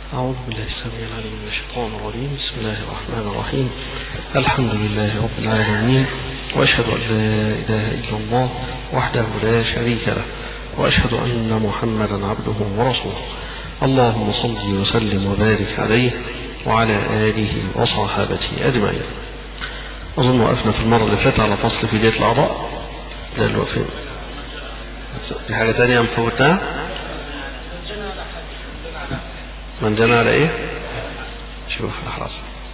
أعوذ بالله السميع العليم من الشيطان الرجيم بسم الله الرحمن الرحيم الحمد لله رب العالمين وأشهد أن لا إله إلا الله وحده لا شريك له وأشهد أن محمدا عبده ورسوله اللهم صل وسلم وبارك عليه وعلى آله وصحابته أجمعين أظن وقفنا في المرة اللي فاتت على فصل في دية الأعضاء ده اللي وقفين في حاجة تانية مفوتها من جنى على ايه شوف لحظة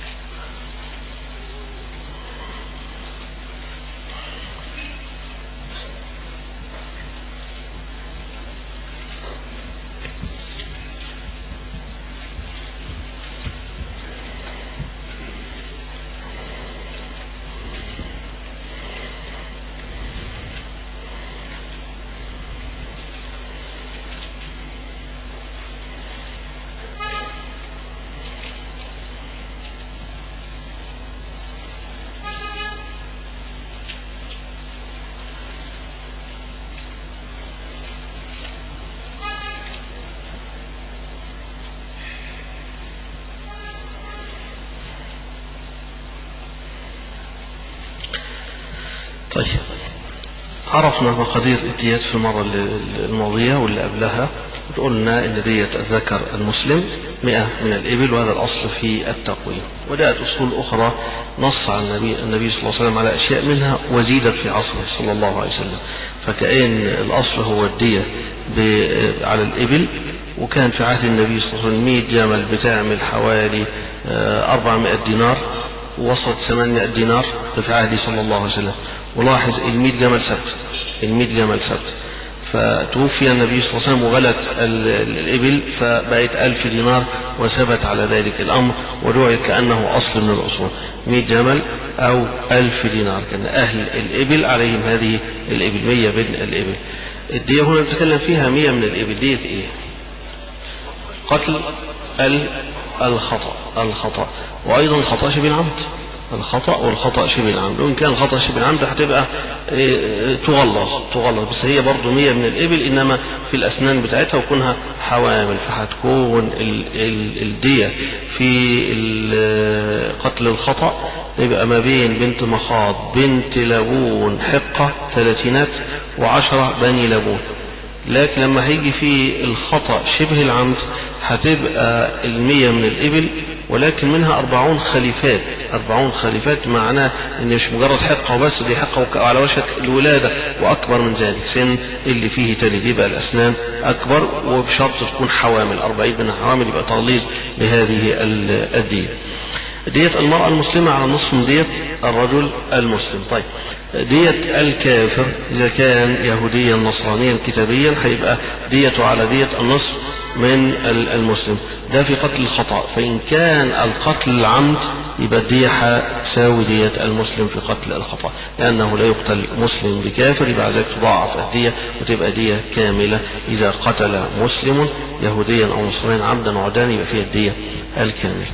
طيب عرفنا مقادير الديات في المرة الماضية واللي قبلها قلنا ان دية الذكر المسلم مئة من الإبل وهذا الأصل في التقويم وجاءت أصول أخرى نص على النبي, النبي صلى الله عليه وسلم على أشياء منها وزيدت في عصره صلى الله عليه وسلم فكأن الأصل هو الدية على الإبل وكان في عهد النبي صلى الله عليه وسلم 100 جمل بتعمل حوالي 400 دينار وصلت 800 دينار في عهده صلى الله عليه وسلم ولاحظ ال 100 جمل سبت ال 100 جمل سبت فتوفي النبي صلى الله عليه وسلم وغلت الإبل فبقت ألف دينار وثبت على ذلك الأمر ودعي كأنه أصل من الأصول 100 جمل أو ألف دينار كان أهل الإبل عليهم هذه الإبل 100 بن الإبل الدية هنا نتكلم فيها 100 من الإبل دية إيه قتل الخطأ الخطأ وأيضا خطأ شبه العمد الخطأ والخطأ شبه العمد وإن كان الخطأ شبه العمد هتبقى تغلظ تغلظ بس هي برضه مية من الإبل إنما في الأسنان بتاعتها وكونها حوامل فهتكون الدية في قتل الخطأ يبقى ما بين بنت مخاض بنت لبون حقة ثلاثينات وعشرة بني لبون لكن لما هيجي في الخطأ شبه العمد هتبقى المية من الإبل ولكن منها أربعون خليفات أربعون خليفات معناه إن مش مجرد حقة وبس دي حقة على وشك الولادة وأكبر من ذلك سن اللي فيه تلد يبقى الأسنان أكبر وبشرط تكون حوامل أربعين من حوامل يبقى تغليظ لهذه الدية دية المرأة المسلمة على نصف من دية الرجل المسلم طيب دية الكافر إذا كان يهوديا نصرانيا كتابيا هيبقى ديته على دية النصف من المسلم ده في قتل الخطأ فإن كان القتل العمد يبقى الدية هتساوي دية المسلم في قتل الخطأ لأنه لا يقتل مسلم بكافر يبقى ذلك تضاعف الدية وتبقى دية كاملة إذا قتل مسلم يهوديا أو نصرانيا عمدا وعدانا يبقى فيها الدية الكاملة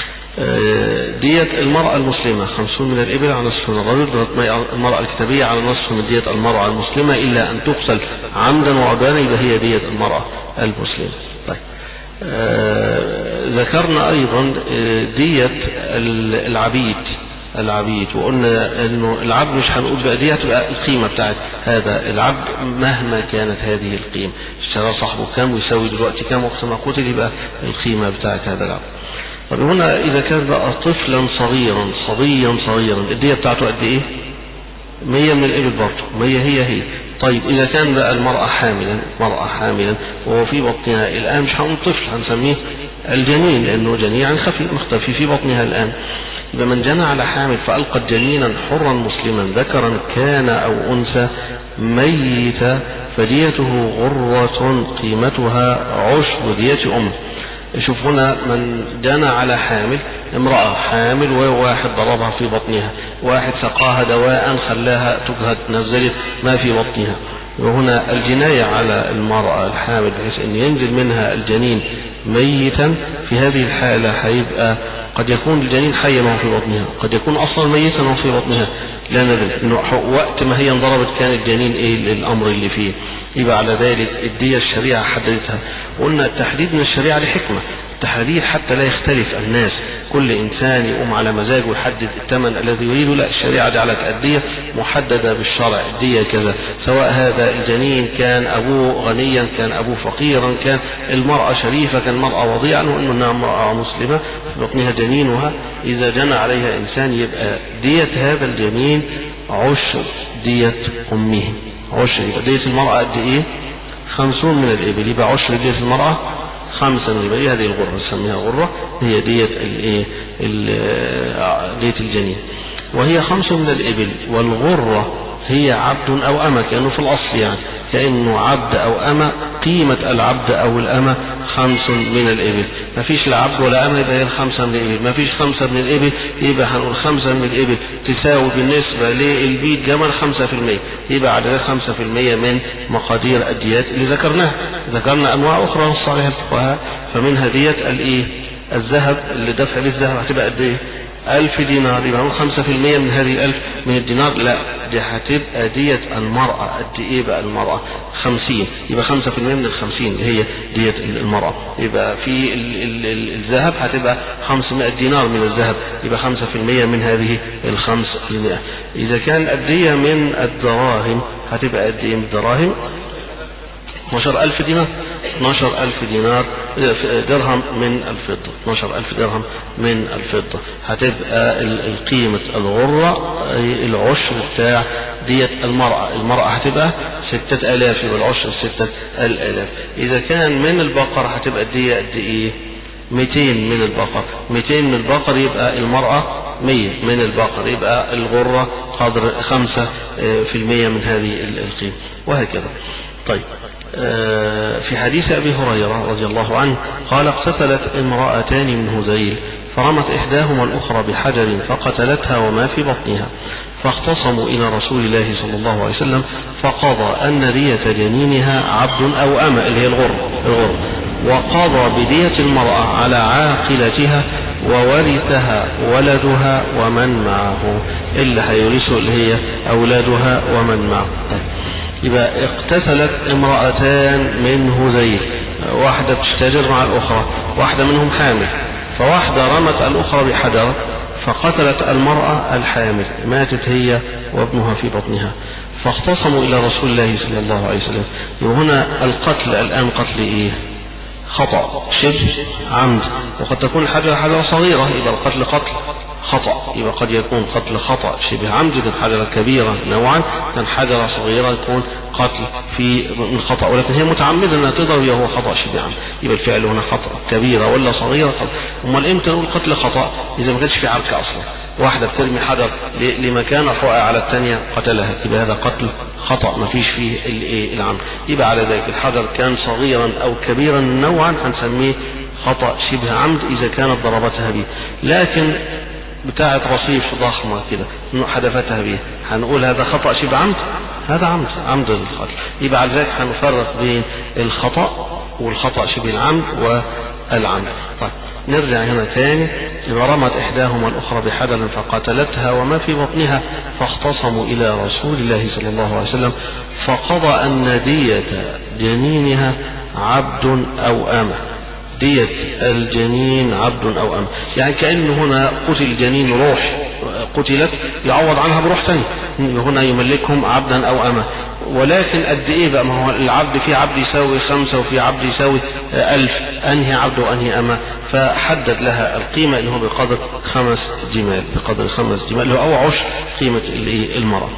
دية المرأة المسلمة خمسون من الإبل على نصف من الرجل المرأة الكتابية على نصف من دية المرأة المسلمة إلا أن تقتل عمدا وعدوانا يبقى هي دية المرأة المسلمة طيب آه ذكرنا أيضا دية العبيد العبيد وقلنا انه العبد مش هنقول بقى دي هتبقى القيمة بتاعت هذا العبد مهما كانت هذه القيمة اشترى صاحبه كام ويساوي دلوقتي كام وقت ما قتل يبقى القيمة بتاعت هذا العبد طب هنا إذا كان بقى طفلا صغيرا صبيا صغيرا الدية بتاعته قد إيه؟ مية من الإبل برضه مية هي هي طيب إذا كان بقى المرأة حاملا مرأة حاملا وهو في بطنها الآن مش هنقول طفل هنسميه الجنين لأنه جنين خفي مختفي في بطنها الآن يبقى من جنى على حامل فألقت جنينا حرا مسلما ذكرا كان أو أنثى ميتا فديته غرة قيمتها عشر دية أمه شوف هنا من جنى على حامل امرأة حامل وواحد ضربها في بطنها واحد سقاها دواء خلاها تجهد نزلت ما في بطنها وهنا الجناية على المرأة الحامل بحيث أن ينزل منها الجنين ميتا في هذه الحالة هيبقى قد يكون الجنين حيا وهو في بطنها قد يكون أصلا ميتا وهو في بطنها لا ندري إنه وقت ما هي انضربت كان الجنين إيه الأمر اللي فيه يبقى على ذلك الدية الشريعة حددتها قلنا التحديد من الشريعة لحكمة التحرير حتى لا يختلف الناس كل إنسان يقوم على مزاجه ويحدد الثمن الذي يريده لا الشريعة جعلت الدية محددة بالشرع الدية كذا سواء هذا الجنين كان أبوه غنيا كان أبوه فقيرا كان المرأة شريفة كان المرأة وضيعا وإنه إنها امرأة مسلمة في بطنها جنينها إذا جنى عليها إنسان يبقى دية هذا الجنين عشر دية أمه عشر يبقى دية المرأة قد إيه؟ خمسون من الإبل يبقى عشر دية المرأة خمسة من الإبل هذه الغرة نسميها غرة هي دية الإيه؟ دية الجنين وهي خمس من الإبل والغرة هي عبد أو أمة كأنه في الأصل يعني كأنه عبد أو أمة قيمة العبد أو الأمة خمس من الإبل ما فيش لا عبد ولا أمة يبقى هي الخمسة من الإبل ما فيش خمسة من الإبل يبقى هنقول خمسة من الإبل تساوي بالنسبة للبيت جمل خمسة في المية يبقى عدد خمسة في المية من مقادير الديات اللي ذكرناها ذكرنا أنواع أخرى نص عليها الفقهاء فمنها دية الإيه الذهب اللي دفع به الذهب هتبقى قد إيه ألف دينار يبقى نقول خمسة في المية من هذه الألف من الدينار لا دي هتبقى دية المرأة قد إيه بقى المرأة خمسين يبقى خمسة في المية من الخمسين اللي هي دية المرأة يبقى في الذهب هتبقى خمسمائة دينار من الذهب يبقى خمسة في المية من هذه الخمس المئة إذا كان الدية من الدراهم هتبقى قد إيه من الدراهم 12 ألف دينار 12 ألف دينار درهم من الفضة 12 ألف درهم من الفضة هتبقى القيمة الغرة العشر بتاع دية المرأة المرأة هتبقى ستة آلاف يبقى العشر ستة الآلاف إذا كان من البقر هتبقى الدية قد إيه 200 من البقر 200 من البقر يبقى المرأة 100 من البقر يبقى الغرة قدر 5 في المية من هذه القيمة وهكذا طيب في حديث أبي هريرة رضي الله عنه قال اقتتلت امرأتان من هذيل فرمت إحداهما الأخرى بحجر فقتلتها وما في بطنها فاختصموا إلى رسول الله صلى الله عليه وسلم فقضى أن دية جنينها عبد أو أمة اللي هي الغر الغر وقضى بدية المرأة على عاقلتها وورثها ولدها ومن معه اللي هيورثه اللي هي أولادها ومن معه يبقى اقتتلت امرأتان من هذيل واحدة بتشتجر مع الأخرى واحدة منهم حامل فواحدة رمت الأخرى بحجر فقتلت المرأة الحامل ماتت هي وابنها في بطنها فاختصموا إلى رسول الله صلى الله عليه وسلم وهنا القتل الآن قتل إيه خطأ شبه عمد وقد تكون الحجرة حجرة صغيرة يبقى القتل قتل خطأ يبقى قد يكون قتل خطأ شبه عمد كان حجرة كبيرة نوعا كان حجرة صغيرة يكون قتل في من خطأ ولكن هي متعمدة انها تضرب وهو خطأ شبه عمد يبقى الفعل هنا خطأ كبيرة ولا صغيرة خطأ امال امتى نقول قتل خطأ اذا ما كانش في عركة اصلا واحدة بترمي حجر لمكان رفعها على الثانية قتلها يبقى هذا قتل خطأ ما فيش فيه العمد يبقى على ذلك الحجر كان صغيرا او كبيرا نوعا هنسميه خطأ شبه عمد اذا كانت ضربتها به لكن بتاعة رصيف ضخمة كده حدفتها بيه هنقول هذا خطأ شبه عمد هذا عمد عمد القتل يبقى على ذلك هنفرق بين الخطأ والخطأ شبه العمد والعمد طيب نرجع هنا تاني ورمت إحداهما الأخرى بحبل فقتلتها وما في بطنها فاختصموا إلى رسول الله صلى الله عليه وسلم فقضى أن دية جنينها عبد أو أمه دية الجنين عبد أو أم يعني كأنه هنا قتل جنين روح قتلت يعوض عنها بروح ثاني هنا يملكهم عبدا أو أمة ولكن قد إيه بقى ما هو العبد في عبد يساوي خمسة وفي عبد يساوي ألف أنهي عبد وأنهي أمة فحدد لها القيمة اللي هو بقدر خمس جمال بقدر خمس جمال أو عشر قيمة المرأة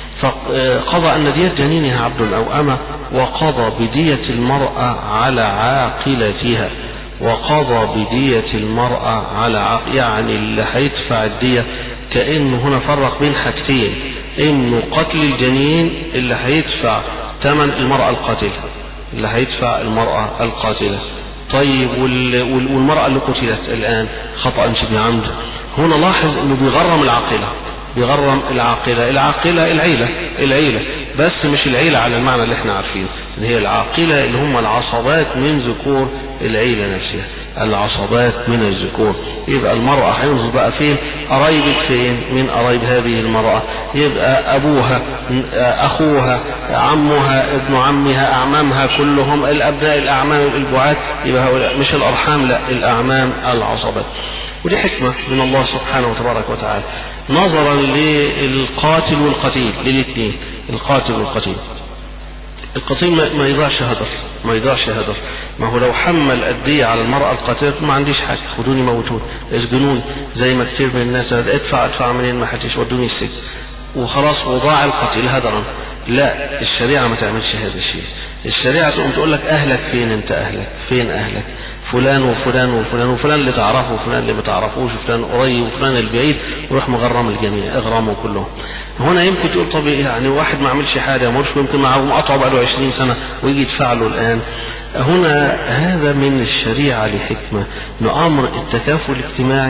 فقضى أن دية جنينها عبد أو أمة وقضى بدية المرأة على عاقلتها وقضى بدية المرأة على عاق يعني اللي هيدفع الدية كأنه هنا فرق بين حاجتين إنه قتل الجنين اللي هيدفع ثمن المرأة القاتلة اللي هيدفع المرأة القاتلة طيب والمرأة اللي قتلت الآن خطأ شبه عمد هنا لاحظ إنه بيغرم العاقلة بيغرم العاقلة العاقلة العيلة العيلة بس مش العيلة على المعنى اللي احنا عارفينه اللي هي العاقلة اللي هم العصبات من ذكور العيلة نفسها العصبات من الذكور يبقى المرأة هينظر بقى فين قرايبك فين من قرايب هذه المرأة يبقى أبوها أخوها عمها ابن عمها أعمامها كلهم الأبناء الأعمام البعاد يبقى هؤلاء مش الأرحام لا الأعمام العصبات ودي حكمة من الله سبحانه وتبارك وتعالى نظرا للقاتل والقتيل للاثنين القاتل والقتيل القتيل ما يضيعش هدر ما يضيعش هدر ما هو لو حمل الدية على المرأة القاتلة ما عنديش حاجة خدوني موتون اسجنوني زي ما كتير من الناس ادفع ادفع منين ما حدش ودوني السجن وخلاص وضاع القتيل هدرا لا الشريعة ما تعملش هذا الشيء الشريعة تقوم تقول لك أهلك فين أنت أهلك فين أهلك فلان وفلان وفلان وفلان اللي تعرفه وفلان اللي ما تعرفوش وفلان قريب وفلان البعيد ويروح مغرم الجميع اغرموا كلهم هنا يمكن تقول طب يعني واحد ما عملش حاجة مرش ويمكن معه مقاطعه بقى له 20 سنة ويجي يدفع له الآن هنا هذا من الشريعة لحكمة أمر التكافل الاجتماعي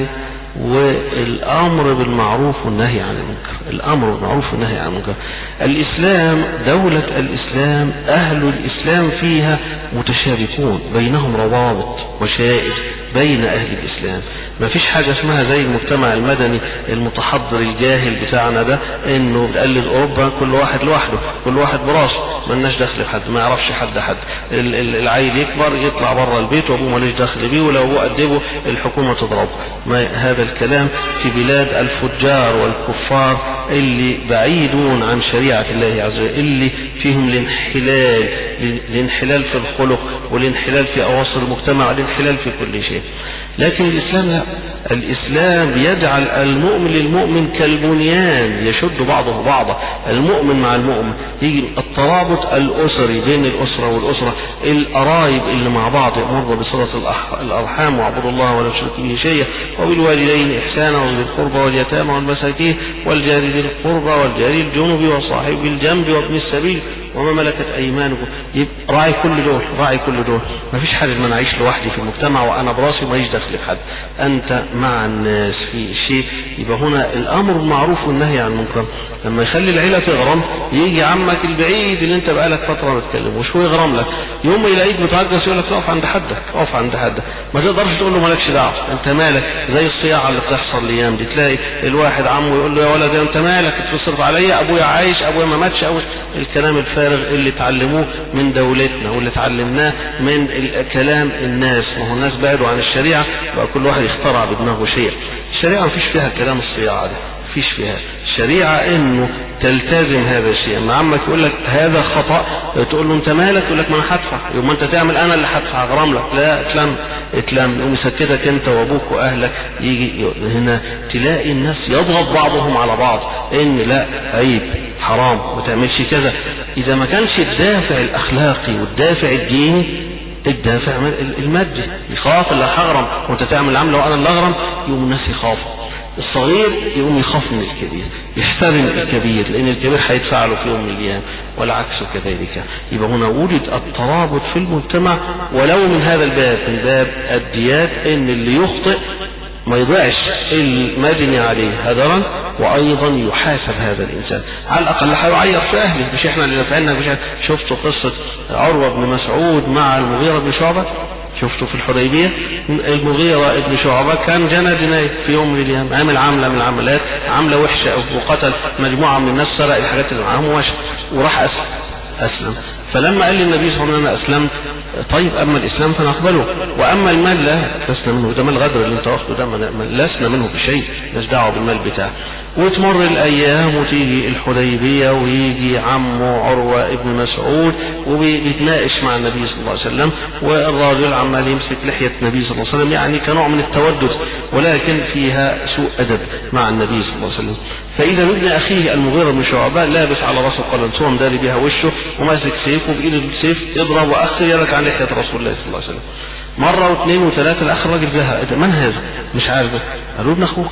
والامر بالمعروف والنهي عن المنكر الامر بالمعروف والنهي عن المنكر الاسلام دولة الاسلام اهل الاسلام فيها متشابكون بينهم روابط وشائج بين اهل الاسلام ما فيش حاجة اسمها زي المجتمع المدني المتحضر الجاهل بتاعنا ده انه بتقلد اوروبا كل واحد لوحده كل واحد براسه ملناش دخل بحد ما يعرفش حد حد العيل يكبر يطلع بره البيت وابوه ماليش دخل بيه ولو ابوه أدبه الحكومة تضربه ما هذا الكلام في بلاد الفجار والكفار اللي بعيدون عن شريعة الله عز وجل اللي فيهم الانحلال الانحلال في الخلق والانحلال في أواصر المجتمع والانحلال في كل شيء لكن الإسلام لا الإسلام يجعل المؤمن للمؤمن كالبنيان يشد بعضه بعضا المؤمن مع المؤمن يجي الترابط الأسري بين الأسرة والأسرة القرايب اللي مع بعض يأمر بصلة الأرحام واعبدوا الله ولا تشركوا به شيئا وبالوالدين إحسانا وذي القربى واليتامى والمساكين والجار ذي القربى والجار الجنب وصاحب الجنب وابن السبيل وما ملكت أيمانكم يبقى راعي كل دول راعي كل دول ما فيش حاجة ان انا اعيش لوحدي في المجتمع وانا براسي وما دخل بحد انت مع الناس في شيء يبقى هنا الامر بالمعروف والنهي عن المنكر لما يخلي العيلة تغرم يجي عمك البعيد اللي انت بقالك فترة ما تكلموش هو يغرم لك يوم ما يلاقيك بتعجز يقول لك اقف عند حدك اقف عند حدك ما تقدرش تقول له مالكش دعوة انت مالك زي الصياعة اللي بتحصل الايام دي تلاقي الواحد عمه يقول له يا ولد انت مالك بتصرف عليا ابويا عايش ابويا ما ماتش أبويا الكلام الفارغ اللي اتعلموه من دولتنا واللي اتعلمناه من كلام الناس ما هو الناس بعدوا عن الشريعة بقى كل واحد يخترع بدماغه شيء الشريعة ما فيش فيها كلام الصياعة ده فيش فيها الشريعة انه تلتزم هذا الشيء اما عمك يقول لك هذا خطأ تقول له انت مالك يقول لك ما انا هدفع يوم انت تعمل انا اللي هدفع اغرم لك لا اتلم اتلم يقوم يسكتك انت وابوك واهلك يجي هنا تلاقي الناس يضغط بعضهم على بعض ان لا عيب حرام ما تعملش كذا اذا ما كانش الدافع الاخلاقي والدافع الديني الدافع المادي يخاف اللي هغرم وانت تعمل عمله وانا اللي اغرم يقوم الناس يخافوا الصغير يقوم يخاف من الكبير يحترم الكبير لان الكبير هيدفع له في يوم من الايام والعكس كذلك يبقى هنا وجد الترابط في المجتمع ولو من هذا الباب من باب الديات ان اللي يخطئ ما يضيعش المجني عليه هدرا وايضا يحاسب هذا الانسان على الاقل هيعير في اهله مش احنا اللي نفعلنا مش شفتوا قصه عروه بن مسعود مع المغيره بن شعبه شفتوا في الحديبية المغيرة ابن شعبة كان جنى جناية في يوم من الأيام عمل عملة من العملات عملة وحشة وقتل مجموعة من الناس سرق الحاجات اللي معاهم ومشى وراح أسلم أسلم فلما قال للنبي صلى الله عليه وسلم أنا أسلمت طيب أما الإسلام فنقبله وأما المال لا لسنا منه ده مال غدر اللي أنت واخده ده لسنا منه بشيء مش دعوة بالمال بتاعه وتمر الأيام وتيجي الحديبية ويجي عمه عروة ابن مسعود وبيتناقش مع النبي صلى الله عليه وسلم والراجل عمال يمسك لحية النبي صلى الله عليه وسلم يعني كنوع من التودد ولكن فيها سوء أدب مع النبي صلى الله عليه وسلم فإذا ابن أخيه المغيرة بن شعبة لابس على راسه قلنسوه داري بها وشه وماسك سيف وبإيد السيف يضرب وأخر يدك عن لحية رسول الله صلى الله عليه وسلم مرة واثنين وثلاثة الأخ الراجل زهق من هذا؟ مش عارف قالوا ابن أخوك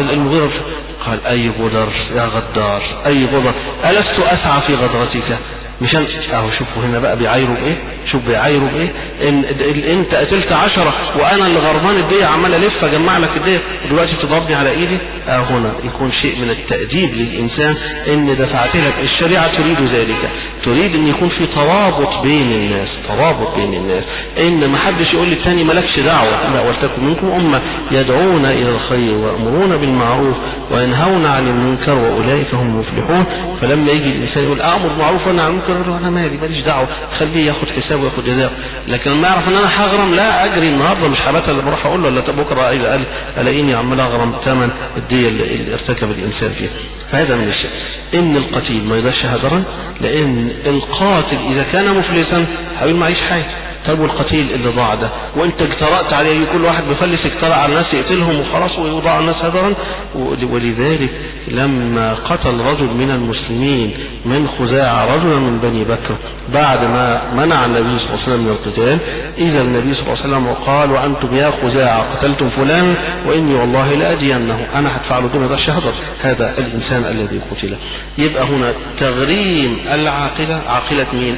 المغيرة قال أي غدر يا غدار أي غدر ألست أسعى في غدرتك مش اهو شوفوا هنا بقى بيعايروا بايه شوف بيعايروا بايه ان انت قتلت عشرة وانا اللي غرمان الدية عمال الف اجمع لك الدية ودلوقتي تضربني على ايدي اه هنا يكون شيء من التأديب للانسان ان دفعت لك الشريعة تريد ذلك تريد ان يكون في ترابط بين الناس ترابط بين الناس ان ما حدش يقول للتاني مالكش دعوة لا ولتكن منكم امة يدعون الى الخير ويأمرون بالمعروف وينهون عن المنكر واولئك هم المفلحون فلما يجي الانسان يقول امر بالمعروف وانا عن المنكر انا مالي ماليش دعوة خليه ياخد حسابه وياخد جزاءه لكن لما يعرف ان انا هغرم لا اجري النهارده مش هبات اللي بروح اقول له ولا بكره اذا قال الاقيني عمال اغرم ثمن الدية اللي ارتكب الانسان فيها فهذا من الشيء ان القتيل ما يضيعش هدرا لان القاتل اذا كان مفلسا هيقول معيش حاجه طيب والقتيل اللي ضاع ده وانت اجترأت عليه كل واحد بفلس اجترأ على الناس يقتلهم وخلاص ويوضع الناس هدرا ولذلك لما قتل رجل من المسلمين من خزاعة رجلا من بني بكر بعد ما منع النبي صلى الله عليه وسلم من القتال إذا النبي صلى الله عليه وسلم وقال وأنتم يا خزاعة قتلتم فلان وإني والله لأجينه أنا هدفع له دون الشهدر هذا الإنسان الذي قتل يبقى هنا تغريم العاقلة عاقلة مين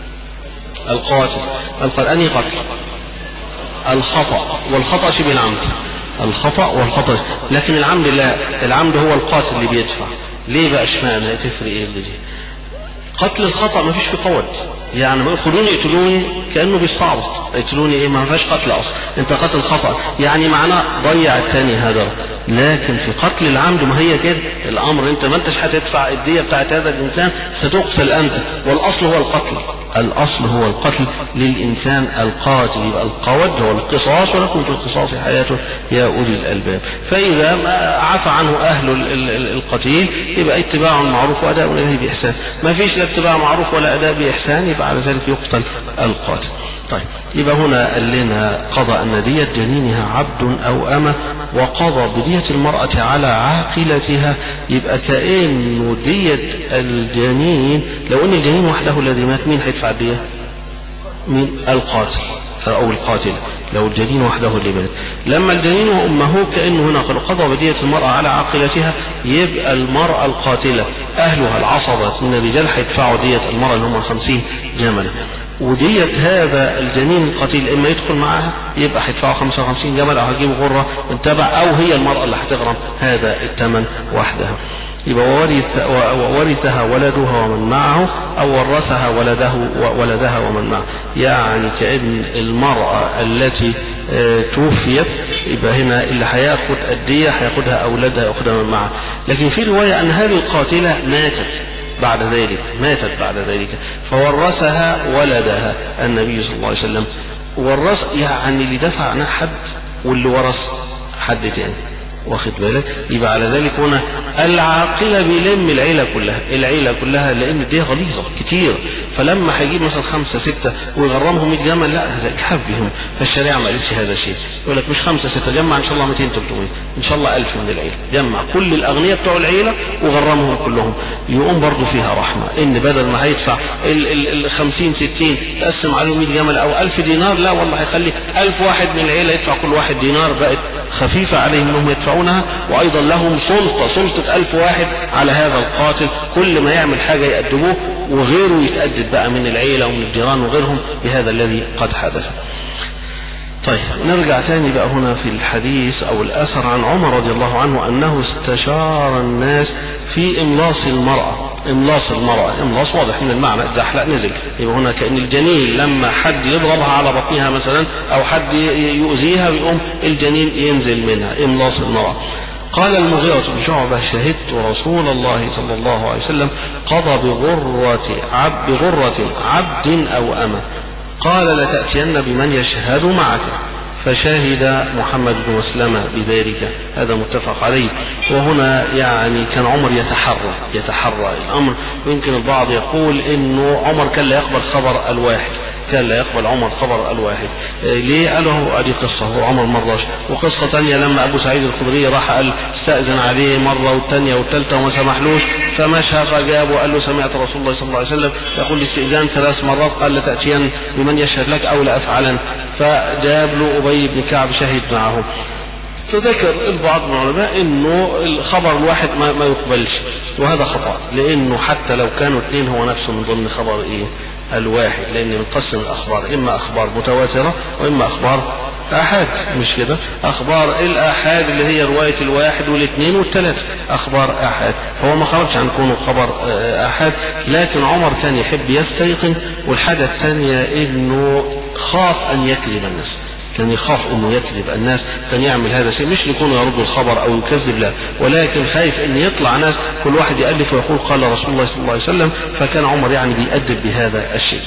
القاتل القاتل أنهي قتل الخطأ والخطأ شبه العمد الخطأ والخطأ لكن العمد لا العمد هو القاتل اللي بيدفع ليه بقى اشمعنى تفرق ايه اللي دي قتل الخطأ ما فيش في قوة يعني ما يقتلوني يقتلوني كأنه بيستعبط يقتلوني ايه ما فيهاش قتل اصلا انت قتل خطأ يعني معناه ضيع التاني هذا لكن في قتل العمد ما هي كده الامر انت ما انتش هتدفع الدية بتاعت هذا الانسان ستقتل انت والاصل هو القتل الاصل هو القتل للانسان القاتل يبقى القود هو القصاص ولكم في القصاص حياته يا اولي الالباب فاذا ما عفى عنه اهل القتيل يبقى اتباع معروف واداء اليه باحسان ما فيش لا اتباع معروف ولا اداء باحسان يبقى على ذلك يقتل القاتل طيب يبقى هنا قال لنا قضى أن دية جنينها عبد أو أمة وقضى بدية المرأة على عاقلتها يبقى كأنه دية الجنين لو أن الجنين وحده الذي مات مين هيدفع الدية؟ مين؟ القاتل أو القاتل لو الجنين وحده اللي مات لما الجنين وأمه كأنه هنا قال قضى بدية المرأة على عاقلتها يبقى المرأة القاتلة أهلها العصبة من الرجال هيدفعوا دية المرأة اللي هم 50 جملا ودية هذا الجنين القتيل اما يدخل معها يبقى هيدفعوا 55 جمل او هجيب غرة انتبع او هي المرأة اللي هتغرم هذا الثمن وحدها يبقى ورث ورثها ولدها ومن معه او ورثها ولده ولدها ومن معه يعني كأن المرأة التي توفيت يبقى هنا اللي هياخد الدية هياخدها اولادها ياخدها من معها لكن في رواية ان هذه القاتلة ماتت بعد ذلك ماتت بعد ذلك فورثها ولدها النبي صلى الله عليه وسلم ورث يعني اللي دفع عنها حد واللي ورث حد تاني واخد بالك يبقى على ذلك هنا العاقلة بيلم العيلة كلها العيلة كلها لان دي غليظة كتير فلما هيجيب مثلا خمسة ستة ويغرمهم 100 جمل لا هذا اجحاف بهم فالشريعة ما قالتش هذا الشيء يقول لك مش خمسة ستة جمع ان شاء الله 200 300 ان شاء الله 1000 من العيلة جمع كل الاغنياء بتوع العيلة وغرمهم كلهم يقوم برضه فيها رحمة ان بدل ما هيدفع ال 50 60 تقسم عليهم 100 جمل او 1000 دينار لا والله هيخلي 1000 واحد من العيلة يدفع كل واحد دينار بقت خفيفة عليهم انهم يدفعونها وايضا لهم سلطة سلطة الف واحد على هذا القاتل كل ما يعمل حاجة يأدبوه وغيره يتأدب بقى من العيلة ومن الجيران وغيرهم بهذا الذي قد حدث طيب نرجع تاني بقى هنا في الحديث او الاثر عن عمر رضي الله عنه انه استشار الناس في املاص المرأة املاص المرأة املاص واضح من المعنى الزحلق نزل يبقى هنا كأن الجنين لما حد يضربها على بطنها مثلا او حد يؤذيها بيقوم الجنين ينزل منها املاص المرأة قال المغيرة بن شعبة شهدت رسول الله صلى الله عليه وسلم قضى بغرة عبد بغرة عبد أو أمة قال لتأتين بمن يشهد معك فشهد محمد بن مسلمة بذلك هذا متفق عليه وهنا يعني كان عمر يتحرى يتحرى الأمر ويمكن البعض يقول انه عمر كان لا يقبل خبر الواحد كان لا يقبل عمر خبر الواحد ليه قاله ادي قصة هو عمر مرضاش وقصة تانية لما ابو سعيد الخدري راح قال استأذن عليه مرة والتانية والتالتة وما سمحلوش فمشى فجاب وقال له سمعت رسول الله صلى الله عليه وسلم يقول الاستئذان ثلاث مرات قال لتأتين بمن يشهد لك او لأفعلن فجاب له ابي بن كعب شهد معه فذكر البعض من العلماء انه الخبر الواحد ما, ما يقبلش وهذا خطأ لانه حتى لو كانوا اثنين هو نفسه من ضمن خبر ايه الواحد لان منقسم الاخبار اما اخبار متواترة واما اخبار احاد مش كده اخبار الاحاد اللي هي رواية الواحد والاثنين والثلاثة اخبار احاد هو ما خرجش عن كونه خبر آه، احاد لكن عمر كان يحب يستيقن والحاجة الثانية انه خاف ان يكذب الناس كان يخاف انه يكذب الناس كان يعمل هذا الشيء مش ليكون يرد الخبر او يكذب لا ولكن خايف ان يطلع ناس كل واحد يالف ويقول قال رسول الله صلى الله عليه وسلم فكان عمر يعني بيأدب بهذا الشيء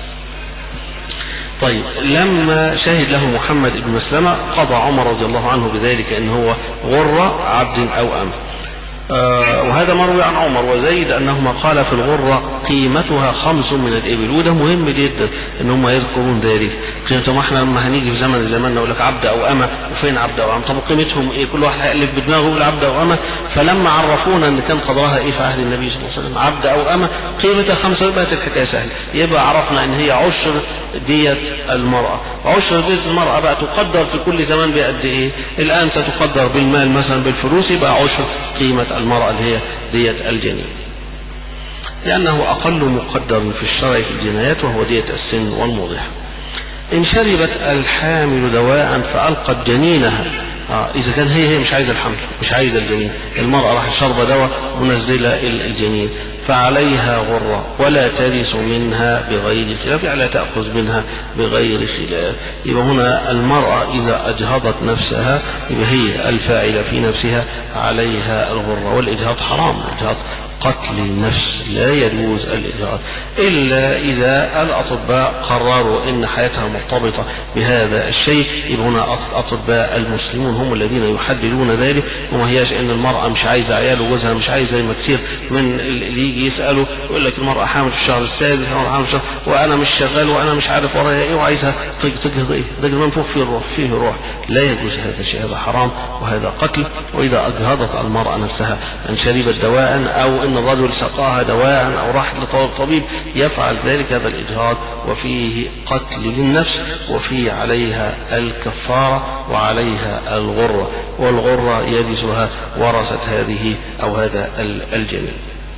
طيب لما شهد له محمد بن مسلمة قضى عمر رضي الله عنه بذلك ان هو غرة عبد او ام آه وهذا مروي عن عمر وزيد انهما قال في الغرة قيمتها خمس من الابل وده مهم جدا ان هم يذكرون ذلك قيمتهم احنا لما هنيجي في زمن زمان نقول لك عبد او امه وفين عبد او امه طب قيمتهم ايه كل واحد هيألف بدماغه يقول عبد او امه فلما عرفونا ان كان قدرها ايه في عهد النبي صلى الله عليه وسلم عبد او امه قيمتها خمسه بقت الحكايه سهله يبقى عرفنا ان هي عشر دية المرأة عشر دية المرأة بقى تقدر في كل زمان بقد ايه الان ستقدر بالمال مثلا بالفلوس يبقى عشر قيمة المرأة اللي هي دية الجنين لأنه أقل مقدر في الشرع في الجنايات وهو دية السن والموضح إن شربت الحامل دواء فألقت جنينها آه إذا كان هي هي مش عايزة الحمل مش عايزة الجنين المرأة راح شرب دواء منزلة الجنين فعليها غرة ولا ترث منها بغير خلاف يعني لا تأخذ منها بغير خلاف يبقى هنا المرأة إذا أجهضت نفسها يبقى هي الفاعلة في نفسها عليها الغرة والإجهاض حرام الإجهاض قتل النفس لا يجوز الإجراء إلا إذا الأطباء قرروا أن حياتها مرتبطة بهذا الشيء يبقى هنا أطباء المسلمون هم الذين يحددون ذلك وما هياش أن المرأة مش عايزة عيال وجوزها مش عايزة زي ما كتير من اللي يجي يسأله يقول لك المرأة حامل في الشهر السادس أو حامل في الشهر وأنا مش شغال وأنا مش عارف ورايا إيه وعايزها تجهض إيه ده منفوخ فيه الروح فيه روح لا يجوز هذا الشيء هذا حرام وهذا قتل وإذا أجهضت المرأة نفسها أن شربت دواء أو أن الرجل سقاها دواء أو راح لطبيب يفعل ذلك هذا الإجهاض وفيه قتل للنفس وفيه عليها الكفارة وعليها الغرة والغرة يرثها ورثة هذه أو هذا الجنين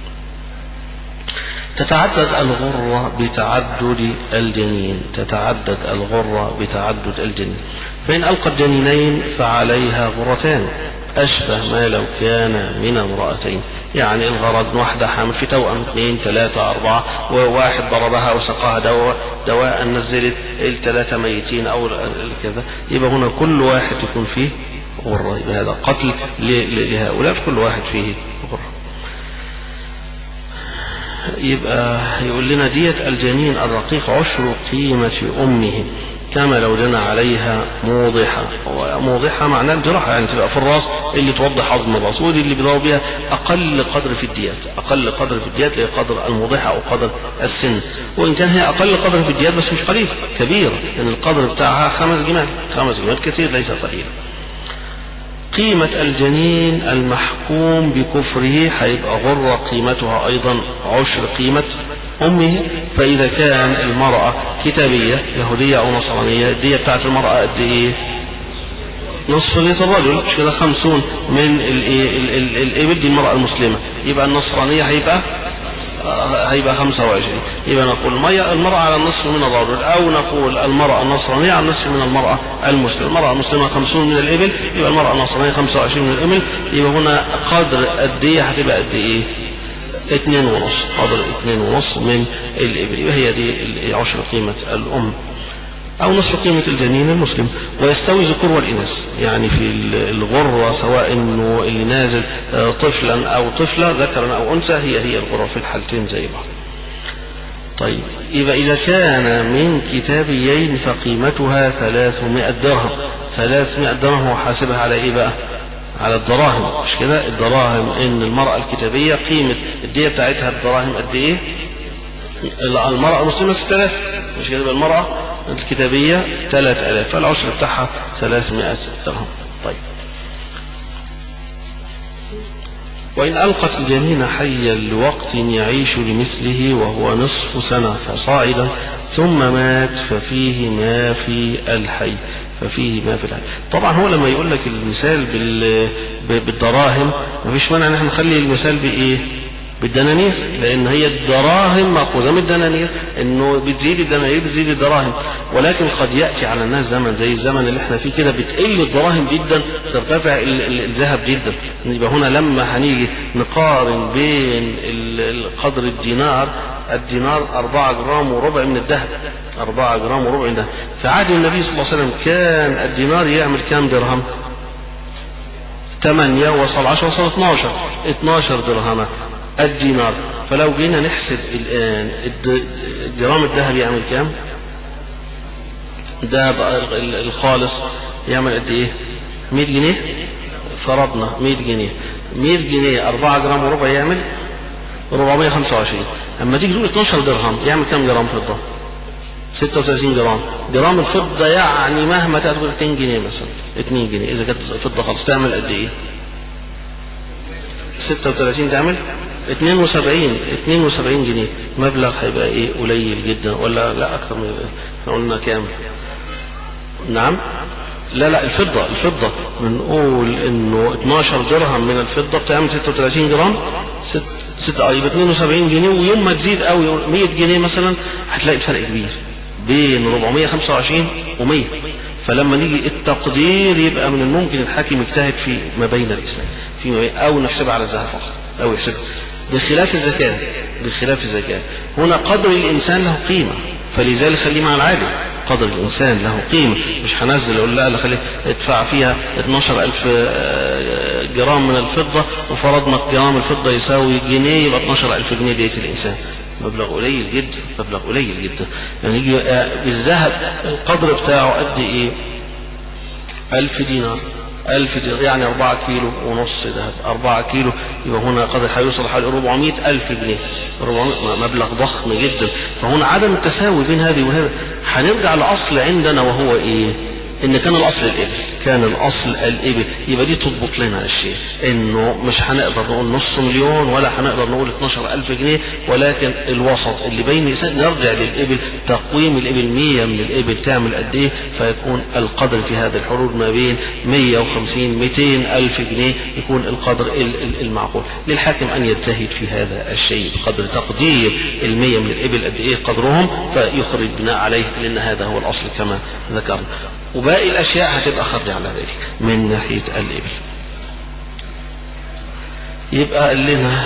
تتعدد الغرة بتعدد الجنين تتعدد الغرة بتعدد الجنين فإن ألقت جنينين فعليها غرتان أشبه ما لو كان من امرأتين يعني الغرض واحدة حامل في توأم اثنين ثلاثة أربعة وواحد ضربها وسقاها دواء دواء نزلت الثلاثة ميتين أو كذا يبقى هنا كل واحد يكون فيه غرة يبقى هذا قتل لهؤلاء في كل واحد فيه غرة يبقى يقول لنا دية الجنين الرقيق عشر قيمة أمه كما لو جنى عليها موضحة موضحة معناه الجراحة يعني تبقى في الراس اللي توضح عظم الراس ودي اللي بيضرب بها أقل قدر في الديات أقل قدر في الديات هي قدر الموضحة أو قدر السن وإن كان هي أقل قدر في الديات بس مش قليل كبير لأن يعني القدر بتاعها خمس جمال خمس جمال كثير ليس قليل قيمة الجنين المحكوم بكفره هيبقى غرة قيمتها أيضا عشر قيمة أمه فإذا كان المرأة كتابية يهودية أو نصرانية الدية بتاعت المرأة قد إيه؟ نصف دية الرجل مش كده خمسون من الإبل دي المرأة المسلمة يبقى النصرانية هيبقى هيبقى 25 يبقى نقول المرأة على النصف من الرجل أو نقول المرأة النصرانية على النصف من المرأة المسلمة المرأة المسلمة 50 من الإبل يبقى المرأة النصرانية 25 من الإبل يبقى هنا قدر الدية هتبقى قد إيه؟ اثنين ونص قدر اثنين ونص من الإبل وهي دي عشر قيمة الأم أو نصف قيمة الجنين المسلم ويستوي ذكور والإناث يعني في الغرة سواء إنه اللي نازل آه، طفلا أو طفلة ذكرا أو أنثى هي هي الغرة في الحالتين زي بعض طيب يبقى إذا كان من كتابيين فقيمتها 300 درهم 300 درهم هو حاسبها على إيه بقى؟ على الدراهم مش كده الدراهم ان المرأة الكتابية قيمة الدية بتاعتها الدراهم قد ايه المرأة المسلمة 6000 مش كده المرأة الكتابية 3000 فالعشر بتاعها 300 درهم طيب وإن ألقت الجنين حيا لوقت يعيش لمثله وهو نصف سنة فصاعدا ثم مات ففيه ما في الحي ففيه ما في الحي طبعا هو لما يقول لك المثال بال... بالدراهم مفيش مانع ان احنا نخلي المثال بايه بالدنانير لان هي الدراهم ماخوذه من الدنانير انه بتزيد الدنانير بتزيد الدراهم ولكن قد ياتي على الناس زمن زي الزمن اللي احنا فيه كده بتقل الدراهم جدا ترتفع الذهب جدا يبقى هنا لما هنيجي نقارن بين قدر الدينار الدينار أربعة جرام وربع من الذهب أربعة جرام وربع من الذهب في عهد النبي صلى الله عليه وسلم كان الدينار يعمل كام درهم 8 وصل 10 وصل 12 12 درهم الدينار فلو جينا نحسب الآن الجرام الذهبي يعمل كام ده الخالص يعمل قد ايه 100 جنيه فرضنا 100 جنيه 100 جنيه 4 جرام وربع يعمل 425 اما تيجي تقول 12 درهم يعمل كام جرام فضه 36 جرام جرام الفضة يعني مهما تاخد 2 جنيه مثلا 2 جنيه إذا كانت فضة خالص تعمل قد إيه؟ 36 تعمل 72 72 جنيه مبلغ هيبقى ايه قليل جدا ولا لا اكثر من احنا قلنا كام نعم لا لا الفضة الفضة بنقول انه 12 درهم من الفضة بتعمل 36 جرام ست ست اه يبقى 72 جنيه ويوم ما تزيد قوي 100 جنيه مثلا هتلاقي الفرق كبير بين 425 و100 فلما نيجي التقدير يبقى من الممكن الحاكم يجتهد في ما بين الاسلام في او نحسبها على الذهب فقط او يحسبها بخلاف الزكاة بخلاف الزكاة هنا قدر الإنسان له قيمة فلذلك خليه مع العادل قدر الإنسان له قيمة مش هنزل أقول لا خليه ادفع فيها 12000 آه، جرام من الفضة وفرضنا جرام الفضة يساوي جنيه يبقى 12000 جنيه ديت الإنسان مبلغ قليل جدا مبلغ قليل جدا يعني يجي آه، بالذهب القدر بتاعه قد ايه 1000 دينار ألف يعني أربعة كيلو ونص ذهب أربعة كيلو يبقى هنا قد هيوصل حوالي 400 ألف جنيه 400 مبلغ ضخم جدا فهنا عدم التساوي بين هذه وهذا هنرجع لأصل عندنا وهو إيه ان كان الاصل الابل كان الاصل الابل يبقى دي تضبط لنا الشيء انه مش هنقدر نقول نص مليون ولا هنقدر نقول 12 الف جنيه ولكن الوسط اللي بين نرجع للابل تقويم الابل 100 من الابل تعمل قد ايه فيكون القدر في هذا الحروب ما بين 150 200 الف جنيه يكون القدر المعقول للحاكم ان يجتهد في هذا الشيء بقدر تقدير ال 100 من الابل قد ايه قدرهم فيخرج بناء عليه لان هذا هو الاصل كما ذكرنا وباقي الأشياء هتبقى خارجة على ذلك من ناحية الإبل يبقى قال لنا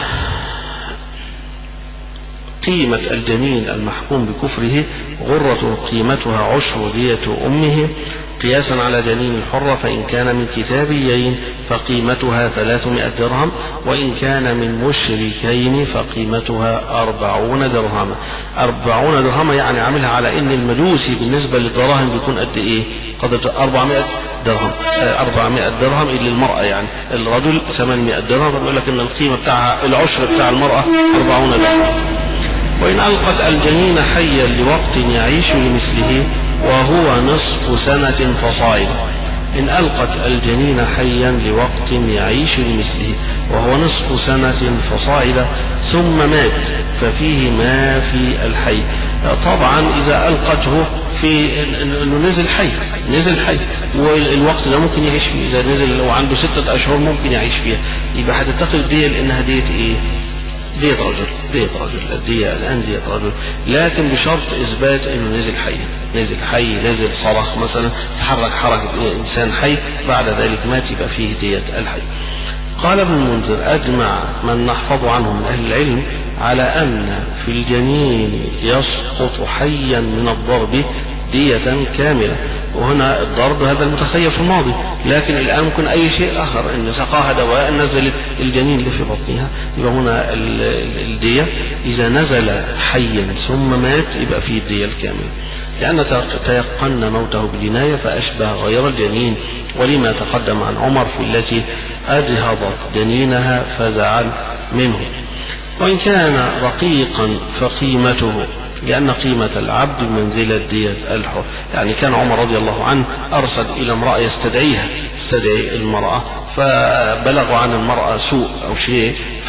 قيمة الجنين المحكوم بكفره غرة قيمتها عشر دية أمه قياسا على جنين الحرة فإن كان من كتابيين فقيمتها ثلاثمائة درهم وإن كان من مشركين فقيمتها أربعون درهم أربعون درهم يعني عاملها على إن المجوسي بالنسبة للدراهم بيكون قد إيه قدر 400 درهم 400 درهم اللي للمرأة يعني الرجل 800 درهم فبيقول لك إن القيمة بتاعها العشر بتاع المرأة 40 درهم وإن ألقت الجنين حيا لوقت يعيش لمثله وهو نصف سنة فصاعد إن ألقت الجنين حيا لوقت يعيش لمثله وهو نصف سنة فصاعد ثم مات ففيه ما في الحي طبعا إذا ألقته في انه نزل حي نزل حي والوقت ده ممكن يعيش فيه اذا نزل لو عنده ستة اشهر ممكن يعيش فيها يبقى هتتخذ دي لانها ديت ايه دية رجل دية رجل الدية الآن دية رجل لكن بشرط إثبات إنه نزل حي نزل حي نزل صرخ مثلا تحرك حركة إنسان حي بعد ذلك مات يبقى فيه دية الحي قال ابن المنذر أجمع من نحفظ عنه من أهل العلم على أن في الجنين يسقط حيا من الضرب دية كاملة وهنا الضرب هذا المتخيل في الماضي لكن الآن ممكن أي شيء آخر إن سقاها دواء نزل الجنين اللي في بطنها يبقى هنا الدية إذا نزل حيا ثم مات يبقى فيه الدية الكاملة لأن تيقن موته بالجناية فأشبه غير الجنين ولما تقدم عن عمر في التي أجهضت جنينها فزعل منه وإن كان رقيقا فقيمته لأن قيمة العبد منزلة دية الحر يعني كان عمر رضي الله عنه أرسل إلى امرأة يستدعيها يستدعي المرأة فبلغوا عن المرأة سوء أو شيء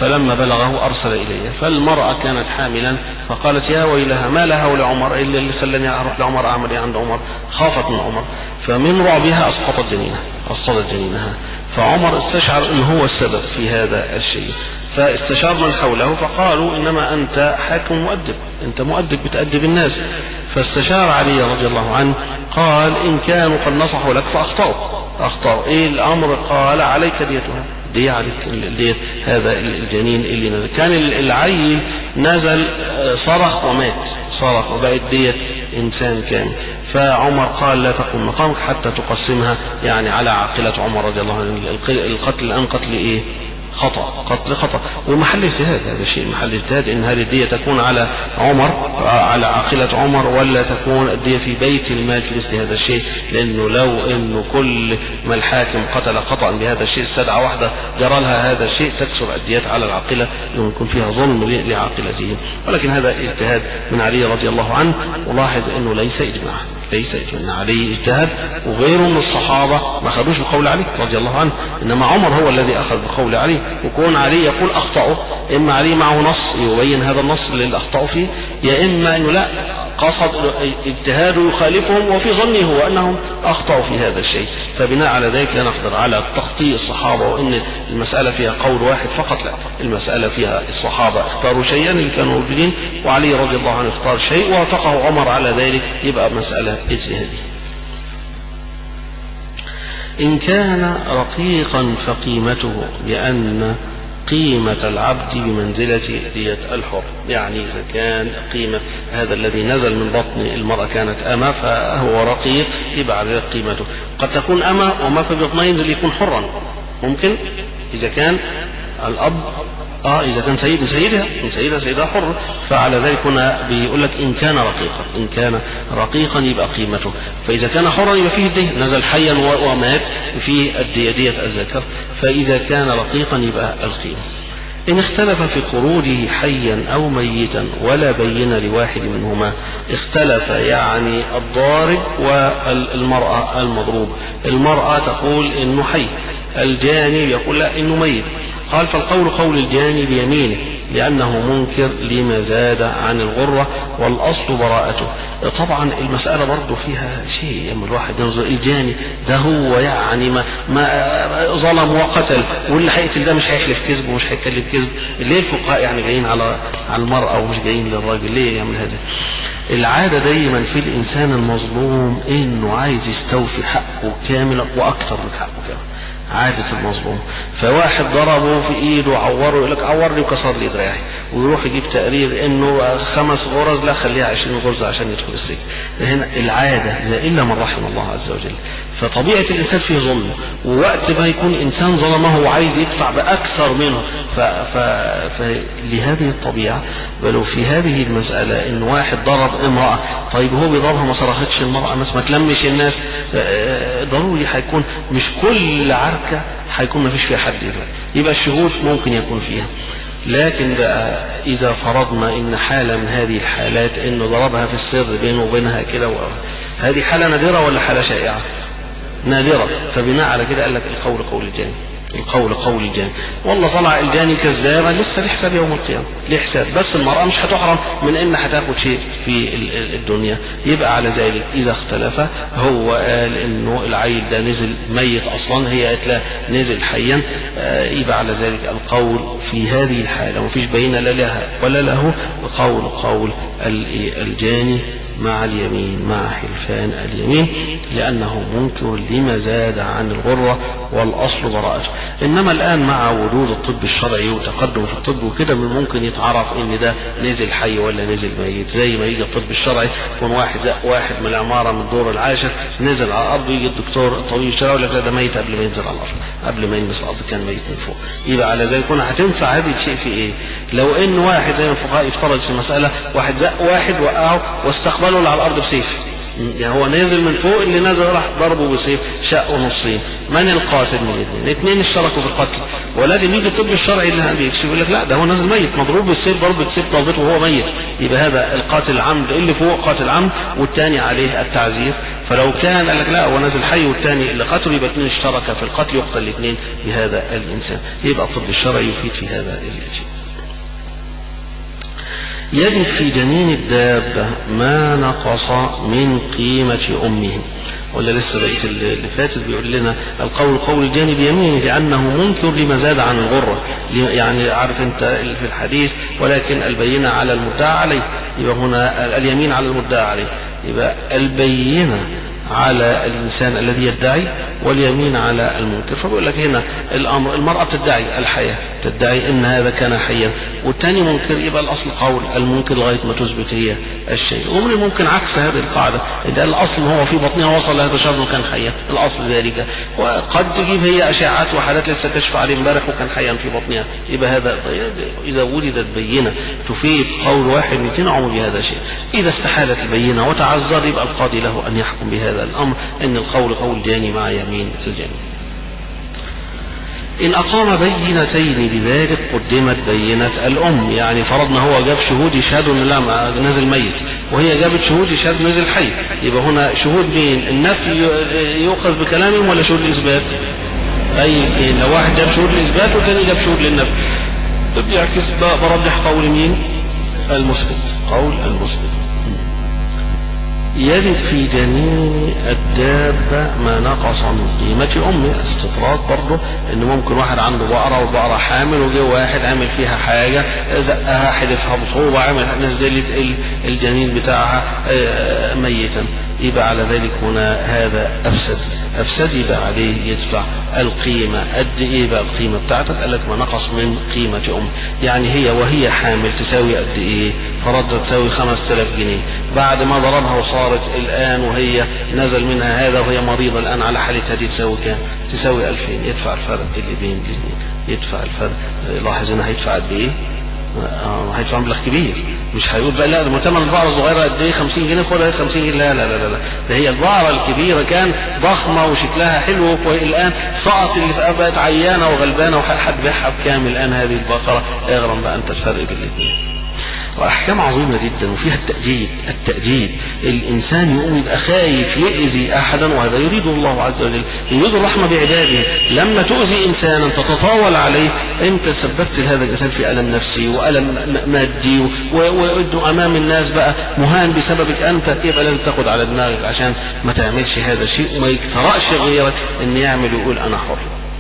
فلما بلغه أرسل إلي فالمرأة كانت حاملا فقالت يا ويلها ما لها ولعمر إلا اللي خلاني أروح لعمر أعمل إيه عند عمر خافت من عمر فمن رعبها أسقطت جنينها أسقطت جنينها فعمر استشعر أن هو السبب في هذا الشيء فاستشار من حوله فقالوا إنما أنت حاكم مؤدب أنت مؤدب بتأدب الناس فاستشار علي رضي الله عنه قال إن كانوا قد نصحوا لك فأخطأوا أخطأوا إيه الأمر قال عليك ديتها دي عليك ديت هذا الجنين اللي نزل كان العيل نزل صرخ ومات صرخ وبقت ديت إنسان كامل فعمر قال لا تقوم مقامك حتى تقسمها يعني على عاقلة عمر رضي الله عنه القتل الآن قتل إيه خطأ قتل خطأ ومحل اجتهاد هذا شيء محل اجتهاد ان هذه الدية تكون على عمر على عاقلة عمر ولا تكون الدية في بيت المال في مثل هذا الشيء لانه لو انه كل ما الحاكم قتل خطأ بهذا الشيء استدعى واحدة جرى لها هذا الشيء تكسر الديات على العاقلة يكون فيها ظلم لعاقلته ولكن هذا اجتهاد من علي رضي الله عنه ولاحظ انه ليس اجماع ليس اجماع علي اجتهد وغيره من الصحابة ما خدوش بقول علي رضي الله عنه انما عمر هو الذي اخذ بقول علي وكون علي يقول اخطأوا اما علي معه نص يبين هذا النص اللي اخطأوا فيه يا اما انه لا قصد اجتهاده يخالفهم وفي ظنه هو انهم اخطأوا في هذا الشيء فبناء على ذلك لا نقدر على تخطيء الصحابة وان المسألة فيها قول واحد فقط لا المسألة فيها الصحابة اختاروا شيئا اللي كانوا موجودين وعلي رضي الله عنه اختار شيء ووافقه عمر على ذلك يبقى مسألة اجتهادية إن كان رقيقا فقيمته لأن قيمة العبد بمنزلة دية الحر يعني إذا كان قيمة هذا الذي نزل من بطن المرأة كانت أما فهو رقيق يبقى على قيمته قد تكون أما وما في بطنها ينزل يكون حرا ممكن إذا كان الأب اه اذا كان سيد سيدها من سيدها سيدها حر فعلى ذلك هنا بيقول لك ان كان رقيقا ان كان رقيقا يبقى قيمته فاذا كان حرا يبقى فيه الدين نزل حيا ومات في الدية دية الذكر فاذا كان رقيقا يبقى القيمة إن اختلف في خروجه حيا أو ميتا ولا بين لواحد منهما اختلف يعني الضارب والمرأة المضروب المرأة تقول إنه حي الجاني يقول لا إنه ميت قال فالقول قول الجاني بيمينه لأنه منكر لما زاد عن الغرة والأصل براءته طبعا المسألة برضه فيها شيء لما الواحد ينظر الجاني ده هو يعني ما, ما ظلم وقتل واللي هيقتل ده مش هيحلف كذب ومش هيتكلم كذب ليه الفقهاء يعني جايين على على المرأة ومش جايين للراجل ليه يعمل هذا العادة دايما في الإنسان المظلوم إنه عايز يستوفي حقه كاملا وأكثر من حقه كاملا عادة المظلوم فواحد ضربه في ايده عوره يقول لك عورني وكسر لي دراعي ويروح يجيب تقرير انه خمس غرز لا خليها 20 غرزة عشان يدخل السجن هنا العادة الا من رحم الله عز وجل فطبيعة الانسان فيه ظلم ووقت ما يكون انسان ظلمه وعايز يدفع باكثر منه ف... ف... فلهذه الطبيعة ولو في هذه المسألة ان واحد ضرب امرأة طيب هو بيضربها ما صرختش المرأة بس ما تلمش الناس ضروري هيكون مش كل عركة هيكون ما فيش فيها حد يبقى, يبقى الشهود ممكن يكون فيها لكن بقى إذا فرضنا إن حالة من هذه الحالات إنه ضربها في السر بينه وبينها كده هذه حالة نادرة ولا حالة شائعة؟ نادرة فبناء على كده قال لك القول قول الجاني القول قول الجاني والله طلع الجاني كذابا لسه لحساب يوم القيامة لحساب بس المرأة مش هتحرم من ان هتاخد شيء في الدنيا يبقى على ذلك اذا اختلف هو قال انه العيل ده نزل ميت اصلا هي قالت لا نزل حيا يبقى على ذلك القول في هذه الحالة ومفيش بين لا لها ولا له قول قول الجاني مع اليمين مع حلفان اليمين لأنه منكر لما زاد عن الغرة والأصل براءته إنما الآن مع وجود الطب الشرعي وتقدم في الطب وكده من ممكن يتعرف إن ده نزل حي ولا نزل ميت زي ما يجي الطب الشرعي يكون واحد زق واحد من العمارة من الدور العاشر نزل على الأرض يجي الدكتور الطبيب الشرعي يقول لك لا ده ميت قبل ما ينزل على الأرض قبل ما يلمس الأرض كان ميت من فوق يبقى على ذلك هنا هتنفع هذه الشيء في إيه؟ لو إن واحد زي الفقهاء يفترض في مسألة واحد زق واحد وقعه واستقبله على الأرض بسيف يعني هو نازل من فوق اللي نزل راح ضربه بسيف شقه نصين من القاتل من الاثنين الاثنين اشتركوا في القتل ولكن يجي الطب الشرعي اللي بيكشف يقول لك لا ده هو نازل ميت مضروب بالسيف ضربة سيف ضربته وهو ميت يبقى هذا القاتل عمد اللي فوق قاتل عمد والثاني عليه التعزير فلو كان قال لك لا هو نازل حي والثاني اللي قتله يبقى اثنين اشترك في القتل يقتل الاثنين بهذا الانسان يبقى الطب الشرعي يفيد في هذا الشيء يجد في جنين الدابة ما نقص من قيمة أمه ولا لسه بقية اللي فاتت بيقول لنا القول قول الجانب يمينه لأنه منكر لما زاد عن الغرة يعني عارف انت في الحديث ولكن البينة على المدعى عليه يبقى هنا اليمين على المدعى عليه يبقى البينة على الإنسان الذي يدعي واليمين على المنكر فبيقول لك هنا الأمر المرأة تدعي الحياة تدعي أن هذا كان حيا والثاني منكر يبقى الأصل قول المنكر لغاية ما تثبت هي الشيء ومن الممكن عكس هذه القاعدة إذا الأصل هو في بطنها وصل لهذا الشهر وكان حيا الأصل ذلك وقد تجيب هي أشعات وحالات لسه كشف عليه امبارح وكان حيا في بطنها يبقى هذا إذا وجدت بينة تفيد قول واحد عمر بهذا الشيء إذا استحالت البينة وتعذر يبقى القاضي له أن يحكم بهذا الأمر أن القول قول جاني مع يمين الجاني إن أقام بينتين بذلك قدمت بينة الأم يعني فرضنا هو جاب شهود يشهدوا إن لا نزل ميت وهي جابت شهود يشهد نزل حي يبقى هنا شهود مين النفي يؤخذ بكلامهم ولا شهود الإثبات أي لو واحد جاب شهود الإثبات والثاني جاب شهود للنفي بيعكس برجح قول مين المثبت قول المثبت يرد في جنين الدابة ما نقص من قيمة أمه استطراد برضه إن ممكن واحد عنده بقرة والبقرة حامل وجه واحد عامل فيها حاجة زقها حدفها بصعوبة عمل نزلت الجنين بتاعها آه، ميتا يبقى على ذلك هنا هذا أفسد أفسد يبقى عليه يدفع القيمة قد إيه بقى القيمة بتاعتك قال لك ما نقص من قيمة أم يعني هي وهي حامل تساوي قد إيه فرضت تساوي 5000 جنيه بعد ما ضربها وصارت الآن وهي نزل منها هذا وهي مريضة الآن على حالتها دي تساوي كام تساوي 2000 يدفع الفرق اللي بين الاثنين يدفع الفرق لاحظ هنا هيدفع قد إيه آه هيدفع مبلغ كبير مش هيقول بقى لا ده ثمن البقره الصغيره قد ايه 50 جنيه خدها 50 جنيه لا لا لا لا ده هي البقره الكبيره كان ضخمه وشكلها حلو الان سقط اللي بقت عيانه وغلبانه وحد بيعها بكام الان هذه البقره اغرم بقى انت الفرق بين الاثنين وأحكام عظيمة جدا وفيها التأديب التأديب الإنسان يقوم يبقى خايف يؤذي أحدا وهذا يريد الله عز وجل يريد الرحمة بعباده لما تؤذي إنسانا تتطاول عليه أنت سببت لهذا الإنسان في ألم نفسي وألم مادي وإنه أمام الناس بقى مهان بسببك أنت يبقى لازم تاخد على دماغك عشان ما تعملش هذا الشيء وما يقترأش غيرك أن يعمل ويقول أنا حر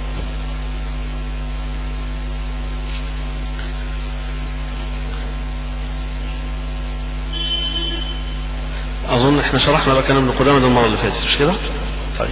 اظن احنا شرحنا بقى كلام ابن قدامه ده المره اللي فاتت مش كده طيب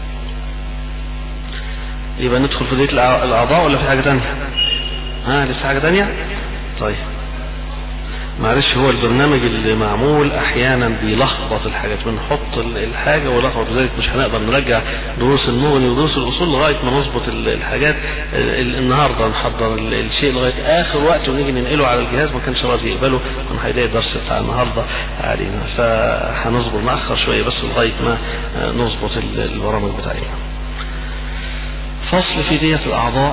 يبقى ندخل في ديت الاعضاء ولا في حاجه تانية ها لسه حاجه تانية طيب معلش هو البرنامج اللي معمول احيانا بيلخبط الحاجات بنحط الحاجه ولخبط ذلك مش هنقدر نرجع دروس المغني ودروس الاصول لغايه ما نظبط الحاجات النهارده نحضر الشيء لغايه اخر وقت ونيجي ننقله على الجهاز ما كانش راضي يقبله كان هيلاقي الدرس بتاع النهارده علينا فهنصبر ناخر شويه بس لغايه ما نظبط البرامج بتاعتنا فصل في دية الاعضاء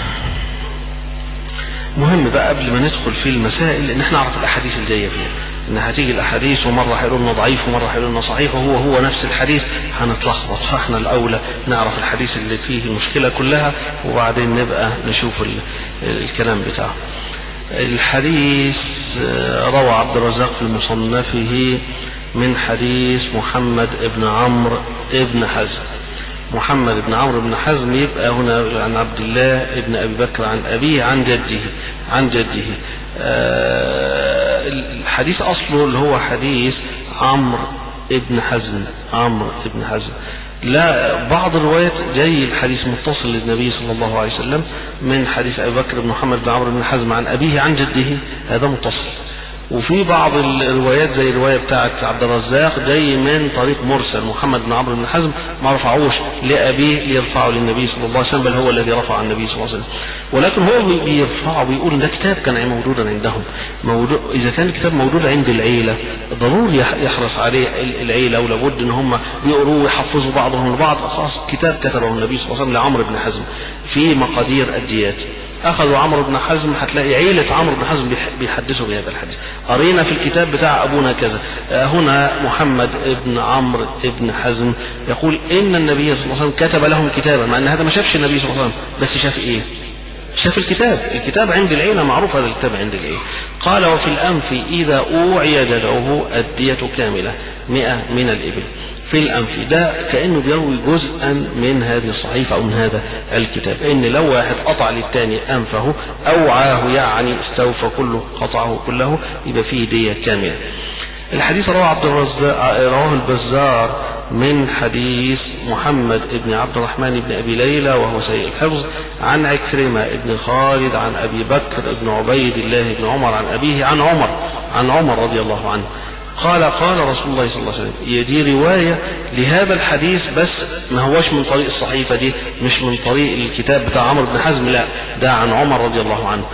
مهم بقى قبل ما ندخل في المسائل ان احنا نعرف الاحاديث اللي جايه فيها ان هتيجي الاحاديث ومره هيقولوا لنا ضعيف ومره هيقولوا لنا صحيح وهو هو نفس الحديث هنتلخبط فاحنا الاولى نعرف الحديث اللي فيه المشكله كلها وبعدين نبقى نشوف الكلام بتاعه الحديث روى عبد الرزاق في مصنفه من حديث محمد ابن عمرو ابن حزم محمد بن عمرو بن حزم يبقى هنا عن عبد الله بن ابي بكر عن ابيه عن جده عن جده آه الحديث اصله اللي هو حديث عمرو ابن حزم عمرو ابن حزم لا بعض الروايات جاي الحديث متصل للنبي صلى الله عليه وسلم من حديث ابي بكر بن محمد بن عمرو بن حزم عن ابيه عن جده هذا متصل وفي بعض الروايات زي الرواية بتاعت عبد الرزاق جاي من طريق مرسل محمد بن عمرو بن حزم ما رفعوش لأبيه ليرفعه للنبي صلى الله عليه وسلم بل هو الذي رفع النبي صلى الله عليه وسلم ولكن هو بيرفعه بيقول ان ده كتاب كان موجودا عندهم موجود اذا كان الكتاب موجود عند العيلة ضروري يحرص عليه العيلة ولابد ان هم بيقروه ويحفظوا بعضهم البعض خلاص كتاب كتبه النبي صلى الله عليه وسلم لعمرو بن حزم في مقادير الديات اخذوا عمرو بن حزم هتلاقي عيلة عمرو بن حزم بيحدثوا بهذا الحديث قرينا في الكتاب بتاع ابونا كذا آه، هنا محمد ابن عمرو ابن حزم يقول ان النبي صلى الله عليه وسلم كتب لهم كتابا مع ان هذا ما شافش النبي صلى الله عليه وسلم بس شاف ايه شاف الكتاب الكتاب عند العيلة معروف هذا الكتاب عند العيلة قال وفي الأنف إذا أوعي جدعه الدية كاملة مئة من الإبل في الأنف ده كأنه بيروي جزءا من هذه الصحيفة أو من هذا الكتاب إن لو واحد قطع للثاني أنفه أوعاه يعني استوفى كله قطعه كله يبقى فيه دية كاملة الحديث رواه عبد الرزاق رواه البزار من حديث محمد بن عبد الرحمن بن ابي ليلى وهو سيء الحفظ عن عكرمه بن خالد عن ابي بكر بن عبيد الله بن عمر عن ابيه عن عمر عن عمر رضي الله عنه قال قال رسول الله صلى الله عليه وسلم هي دي رواية لهذا الحديث بس ما هوش من طريق الصحيفة دي مش من طريق الكتاب بتاع عمرو بن حزم لا ده عن عمر رضي الله عنه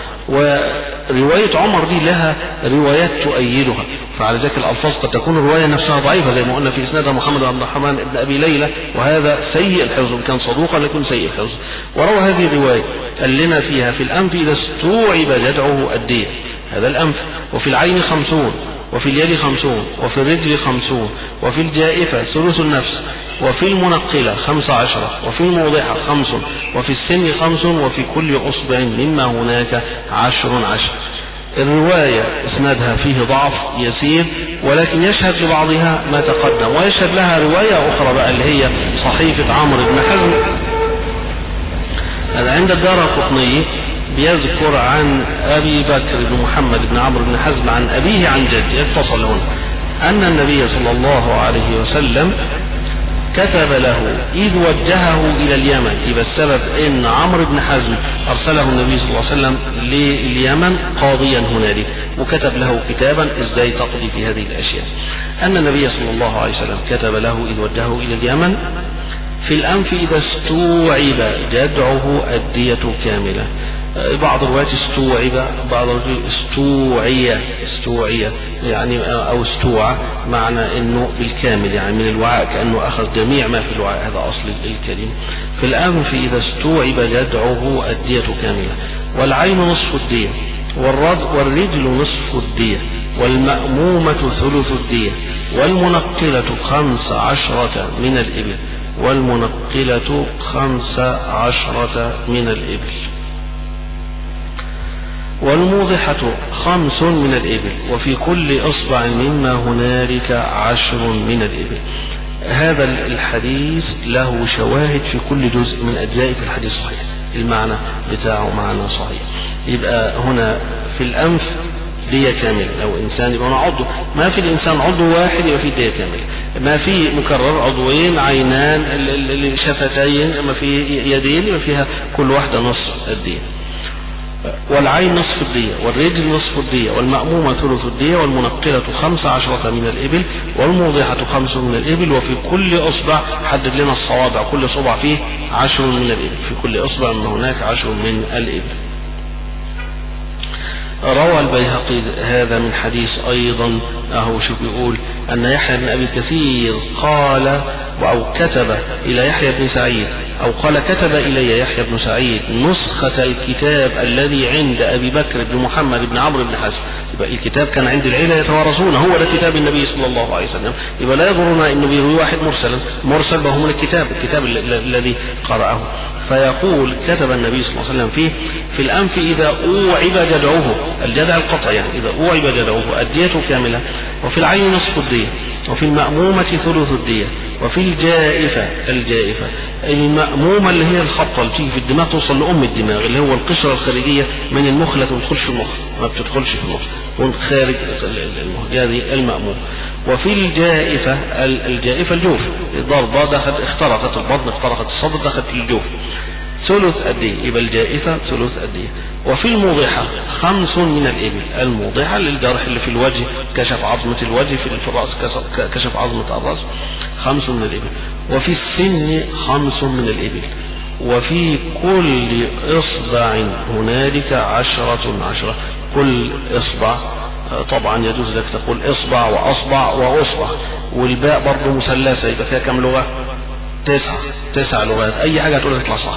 ورواية عمر دي لها روايات تؤيدها فعلى ذلك الألفاظ قد تكون الرواية نفسها ضعيفة زي ما قلنا في إسنادها محمد بن عبد الرحمن بن أبي ليلى وهذا سيء الحفظ كان صدوقا لكن سيء الحفظ وروى هذه الرواية قال لنا فيها في الأنف إذا استوعب جدعه الدين هذا الأنف وفي العين خمسون وفي اليد خمسون وفي الرجل خمسون وفي الجائفة ثلث النفس وفي المنقلة خمس عشرة وفي الموضحة خمس وفي السن خمس وفي كل أصبع مما هناك عشر عشر الرواية اسنادها فيه ضعف يسير ولكن يشهد لبعضها ما تقدم ويشهد لها رواية أخرى بقى اللي هي صحيفة عمرو بن حزم هذا عند الدار القطني بيذكر عن أبي بكر بن محمد بن عمرو بن حزم عن أبيه عن جده اتصل هنا أن النبي صلى الله عليه وسلم كتب له إذ وجهه إلى اليمن يبقى السبب إن عمرو بن حزم أرسله النبي صلى الله عليه وسلم لليمن قاضيا هنالك وكتب له كتابا إزاي تقضي في هذه الأشياء أن النبي صلى الله عليه وسلم كتب له إذ وجهه إلى اليمن في الأنف إذا استوعب جدعه الدية كاملة بعض الروايات استوعب بعض الروايات استوعي استوعي يعني او استوعى معنى انه بالكامل يعني من الوعاء كانه اخذ جميع ما في الوعاء هذا اصل الكلمه في الانف اذا استوعب جدعه الدية كاملة والعين نصف الدية والرد والرجل نصف الدية والمأمومة ثلث الدية والمنقلة خمس عشرة من الإبل والمنقلة خمس عشرة من الإبل والموضحة خمس من الإبل وفي كل إصبع مما هنالك عشر من الإبل هذا الحديث له شواهد في كل جزء من أجزاء في الحديث صحيح المعنى بتاعه معنى صحيح يبقى هنا في الأنف دية كاملة لو إنسان يبقى عضو ما في الإنسان عضو واحد يبقى في دية كاملة ما في مكرر عضوين عينان شفتين ما في يدين يبقى فيها كل واحدة نصف الدية والعين نصف الدية والرجل نصف الدية والمأمومة ثلث الدية والمنقلة خمس عشرة من الإبل والموضحة خمس من الإبل وفي كل إصبع حدد لنا الصوابع كل صبع فيه عشر من الإبل في كل إصبع من هناك عشر من الإبل روى البيهقي هذا من حديث أيضا أهو شو بيقول أن يحيى بن أبي كثير قال أو كتب إلى يحيى بن سعيد أو قال كتب إلي يحيى بن سعيد نسخة الكتاب الذي عند أبي بكر بن محمد بن عمرو بن حزم يبقى الكتاب كان عند العيلة يتوارثونه هو ده كتاب النبي صلى الله عليه وسلم يبقى لا يضرنا انه بيروي واحد مرسلا مرسل وهو من الكتاب الكتاب الذي قرأه فيقول كتب النبي صلى الله عليه وسلم فيه في الأنف إذا أوعب جدعه الجدع القطع يعني إذا أوعب جدعه الدية كاملة وفي العين نصف الدية وفي المأمومة ثلث الدية وفي الجائفة الجائفة المأمومة اللي هي الخبطة اللي بتيجي في الدماغ توصل لأم الدماغ اللي هو القشرة الخارجية من المخ لا تدخلش في المخ ما بتدخلش في المخ وانت خارج المخ هذه المأمومة وفي الجائفة الجائفة الجوف ضربة دخلت اخترقت البطن اخترقت الصدر دخلت الجوف ثلث الدية يبقى الجائفة ثلث الدية وفي الموضحة خمس من الإبل الموضحة للجرح اللي في الوجه كشف عظمة الوجه في الرأس كشف عظمة الرأس خمس من الإبل وفي السن خمس من الإبل وفي كل إصبع هنالك عشرة عشرة كل إصبع طبعا يجوز لك تقول إصبع وأصبع وأصبع والباء برضه مثلثة يبقى فيها كم لغة؟ تسعة تسع لغات أي حاجة تقولها تطلع صح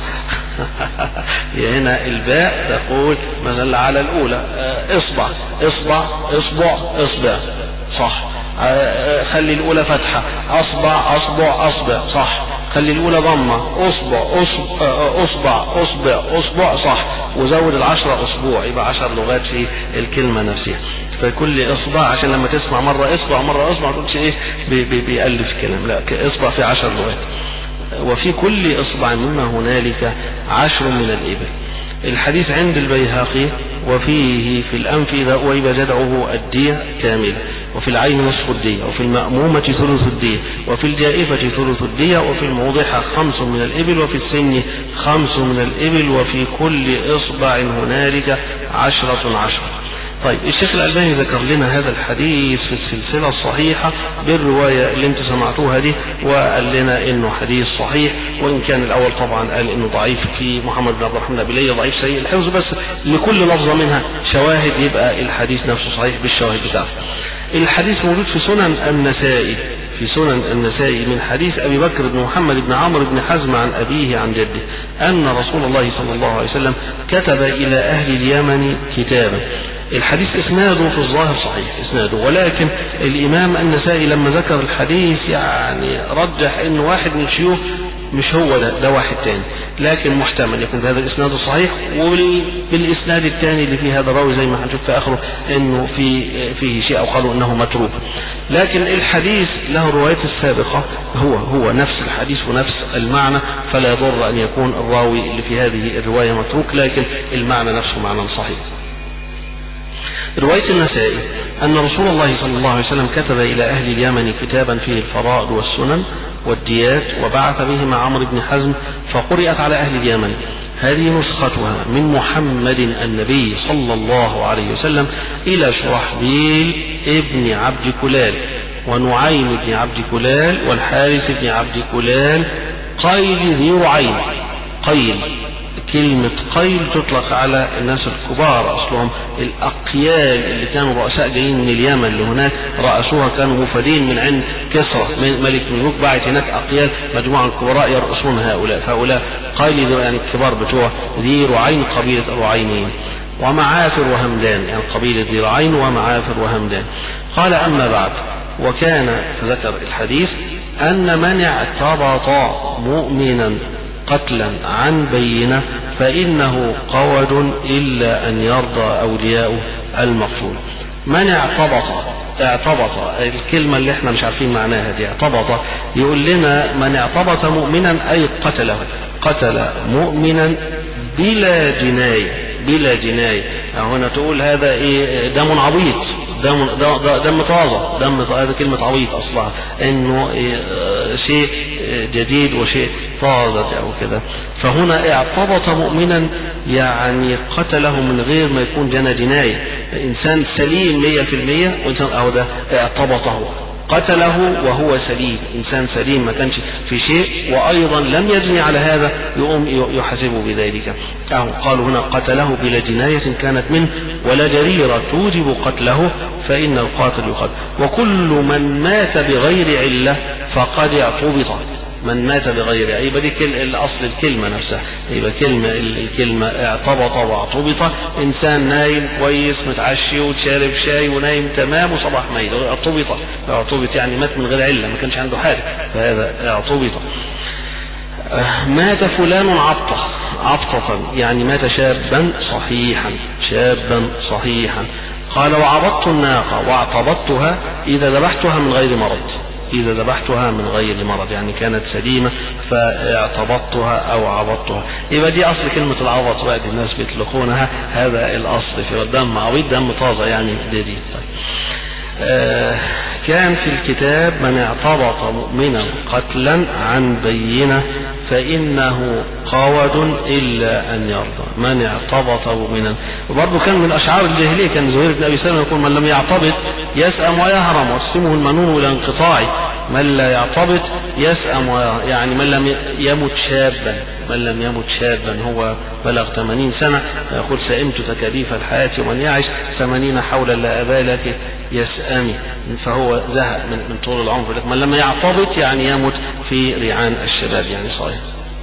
هنا الباء تقول مثلا على الأولى إصبع إصبع إصبع إصبع صح خلي الأولى فتحة أصبع أصبع أصبع صح خلي الأولى ضمة أصبع أصبع أصبع أصبع أصبع صح وزود العشرة أسبوع يبقى عشر لغات في الكلمة نفسها فكل إصبع عشان لما تسمع مرة إصبع مرة إصبع ما تقولش إيه بي بي بيألف كلام لا إصبع في عشر لغات وفي كل إصبع مما هنالك عشر من الإبل الحديث عند البيهقي وفيه في الأنف إذا أويب جدعه الدية كاملة وفي العين نصف الدية وفي المأمومة ثلث الدية وفي الجائفة ثلث الدية وفي الموضحة خمس من الإبل وفي السن خمس من الإبل وفي كل إصبع هنالك عشرة عشرة طيب الشيخ الألباني ذكر لنا هذا الحديث في السلسلة الصحيحة بالرواية اللي انتم سمعتوها دي وقال لنا انه حديث صحيح وان كان الاول طبعا قال انه ضعيف في محمد بن عبد الرحمن النبيلية ضعيف سيء الحفظ بس لكل لفظة منها شواهد يبقى الحديث نفسه صحيح بالشواهد بتاعته الحديث موجود في سنن النسائي في سنن النسائي من حديث أبي بكر بن محمد بن عمرو بن حزم عن أبيه عن جده أن رسول الله صلى الله عليه وسلم كتب إلى أهل اليمن كتابا الحديث اسناده في الظاهر صحيح اسناده ولكن الامام النسائي لما ذكر الحديث يعني رجح انه واحد من الشيوخ مش هو ده ده واحد تاني لكن محتمل يكون هذا الاسناد صحيح وبالاسناد الثاني اللي فيه هذا الراوي زي ما هنشوف في اخره انه في فيه شيء او قالوا انه متروك لكن الحديث له الروايات السابقه هو هو نفس الحديث ونفس المعنى فلا يضر ان يكون الراوي اللي في هذه الروايه متروك لكن المعنى نفسه معنى صحيح رواية النسائي أن رسول الله صلى الله عليه وسلم كتب إلى أهل اليمن كتابا فيه الفرائض والسنن والديات وبعث به مع عمرو بن حزم فقرأت على أهل اليمن هذه نسختها من محمد النبي صلى الله عليه وسلم إلى شرحبيل ابن عبد كلال ونعيم بن عبد كلال والحارث بن عبد كلال قيل ذي رعين قيل كلمة قيل تطلق على الناس الكبار أصلهم الأقيال اللي كانوا رؤساء جايين من اليمن اللي هناك رأسوها كانوا مفادين من عند كسرى ملك الملوك بعت هناك أقيال مجموعة الكبراء يرأسون هؤلاء فهؤلاء قيل يعني الكبار بتوع ذي رعين قبيلة الرعينيين ومعافر وهمدان يعني قبيلة ذي رعين ومعافر وهمدان قال أما بعد وكان ذكر الحديث أن من اعتبط مؤمنا قتلا عن بينة فإنه قود إلا أن يرضى أولياء المقتول من اعتبط اعتبط الكلمة اللي احنا مش عارفين معناها دي اعتبط يقول لنا من اعتبط مؤمنا أي قتله قتل مؤمنا بلا جناية بلا جناية هنا تقول هذا ايه دم عبيط دم دم طازة دم هذا كلمة عبيط أصلها إنه إيه شيء جديد وشيء طازج أو كذا فهنا اعتبط مؤمنا يعني قتله من غير ما يكون جنى جناية إنسان سليم مية في المية وإنسان أو ده اعتبطه قتله وهو سليم إنسان سليم ما كانش في شيء وأيضا لم يجني على هذا يقوم يحاسبه بذلك أو قالوا هنا قتله بلا جناية كانت منه ولا جريرة توجب قتله فإن القاتل يقتل وكل من مات بغير علة فقد اعتبط من مات بغير يبقى دي كل الاصل الكلمه نفسها يبقى كلمه الكلمه اعتبط واعتبط انسان نايم كويس متعشي وشارب شاي ونايم تمام وصباح ميت اعتبط اعتبط يعني مات من غير عله ما كانش عنده حاجه فهذا اعتبط مات فلان عبطة عبطة يعني مات شابا صحيحا شابا صحيحا قال وعبطت الناقة واعتبطتها إذا ذبحتها من غير مرض إذا ذبحتها من غير مرض يعني كانت سليمة فاعتبطتها أو عبطتها يبقى دي أصل كلمة العبط بقى دي الناس بيطلقونها هذا الأصل في الدم عبيط دم طازة يعني دي, دي طيب. آه، كان في الكتاب من اعتبط مؤمنا قتلا عن بينة فإنه قود إلا أن يرضى من اعتبط مؤمنا وبرضه كان من أشعار الجاهلية كان زهير بن أبي سلمة يقول من لم يعتبط يسأم ويهرم واسمه المنون إلى انقطاعه من لا يعتبط يسأم يعني من لم يمت شابا من لم يمت شابا هو بلغ 80 سنة يقول سئمت تكاليف الحياة ومن يعش 80 حولا لا أبا لك يسأمي فهو زهق من, من طول العمر لكن من لم يعتبط يعني يمت في ريعان الشباب يعني صحيح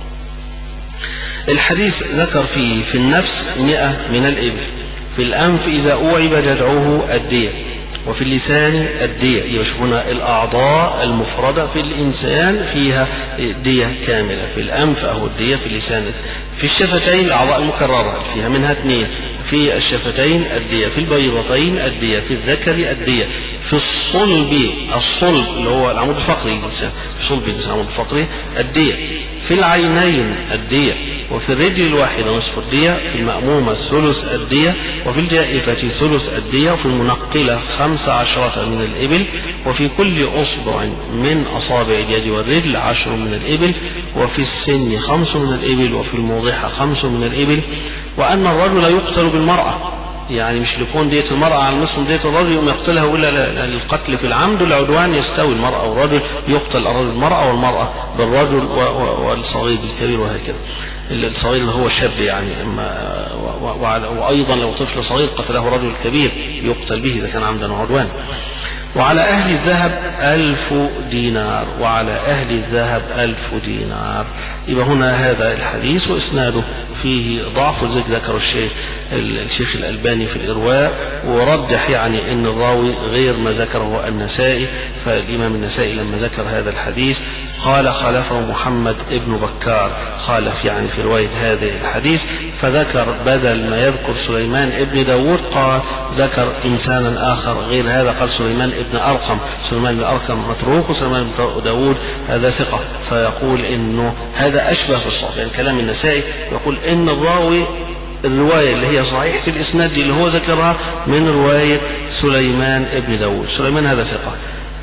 الحديث ذكر فيه في النفس مئة من الإبل في الأنف إذا أوعب جدعه الدية وفي اللسان الدية يبقى الأعضاء المفردة في الإنسان فيها دية كاملة في الأنف أو الدية في اللسان في الشفتين الأعضاء المكررة فيها منها اثنين في الشفتين الدية في البيضتين الدية في الذكر الدية في الصلب الصلب اللي هو العمود الفقري الإنسان صلب الإنسان العمود الفقري الدية في العينين الدية وفي الرجل الواحدة نصف الدية في المأمومة ثلث الدية وفي الجائفة ثلث الدية وفي المنقلة خمس عشرة من الإبل وفي كل أصبع من أصابع اليد والرجل عشر من الإبل وفي السن خمس من الإبل وفي الموضحة خمس من الإبل وأن الرجل يقتل بالمرأة يعني مش لكون دية المرأة على نصف دية الرجل يقوم يقتلها ولا لا القتل في العمد والعدوان يستوي المرأة والرجل يقتل الرجل المرأة والمرأة بالرجل والصغير بالكبير وهكذا الصغير اللي هو شاب يعني اما وايضا لو طفل صغير قتله رجل كبير يقتل به اذا كان عمدا وعدوان وعلى أهل الذهب ألف دينار وعلى أهل الذهب ألف دينار يبقى هنا هذا الحديث وإسناده فيه ضعف وزيك ذكر الشيخ الشيخ الألباني في الإرواء ورجح يعني أن الراوي غير ما ذكره النسائي فالإمام النسائي لما ذكر هذا الحديث قال خالفه محمد ابن بكار خالف يعني في رواية هذا الحديث فذكر بدل ما يذكر سليمان ابن داود قال ذكر إنسانا آخر غير هذا قال سليمان ابن أرقم سليمان بن أرقم متروك وسليمان بن داود هذا ثقة فيقول إنه هذا أشبه في الصوت يعني كلام النسائي يقول إن الراوي الرواية اللي هي صحيحة الإسناد اللي هو ذكرها من رواية سليمان ابن داود سليمان هذا ثقة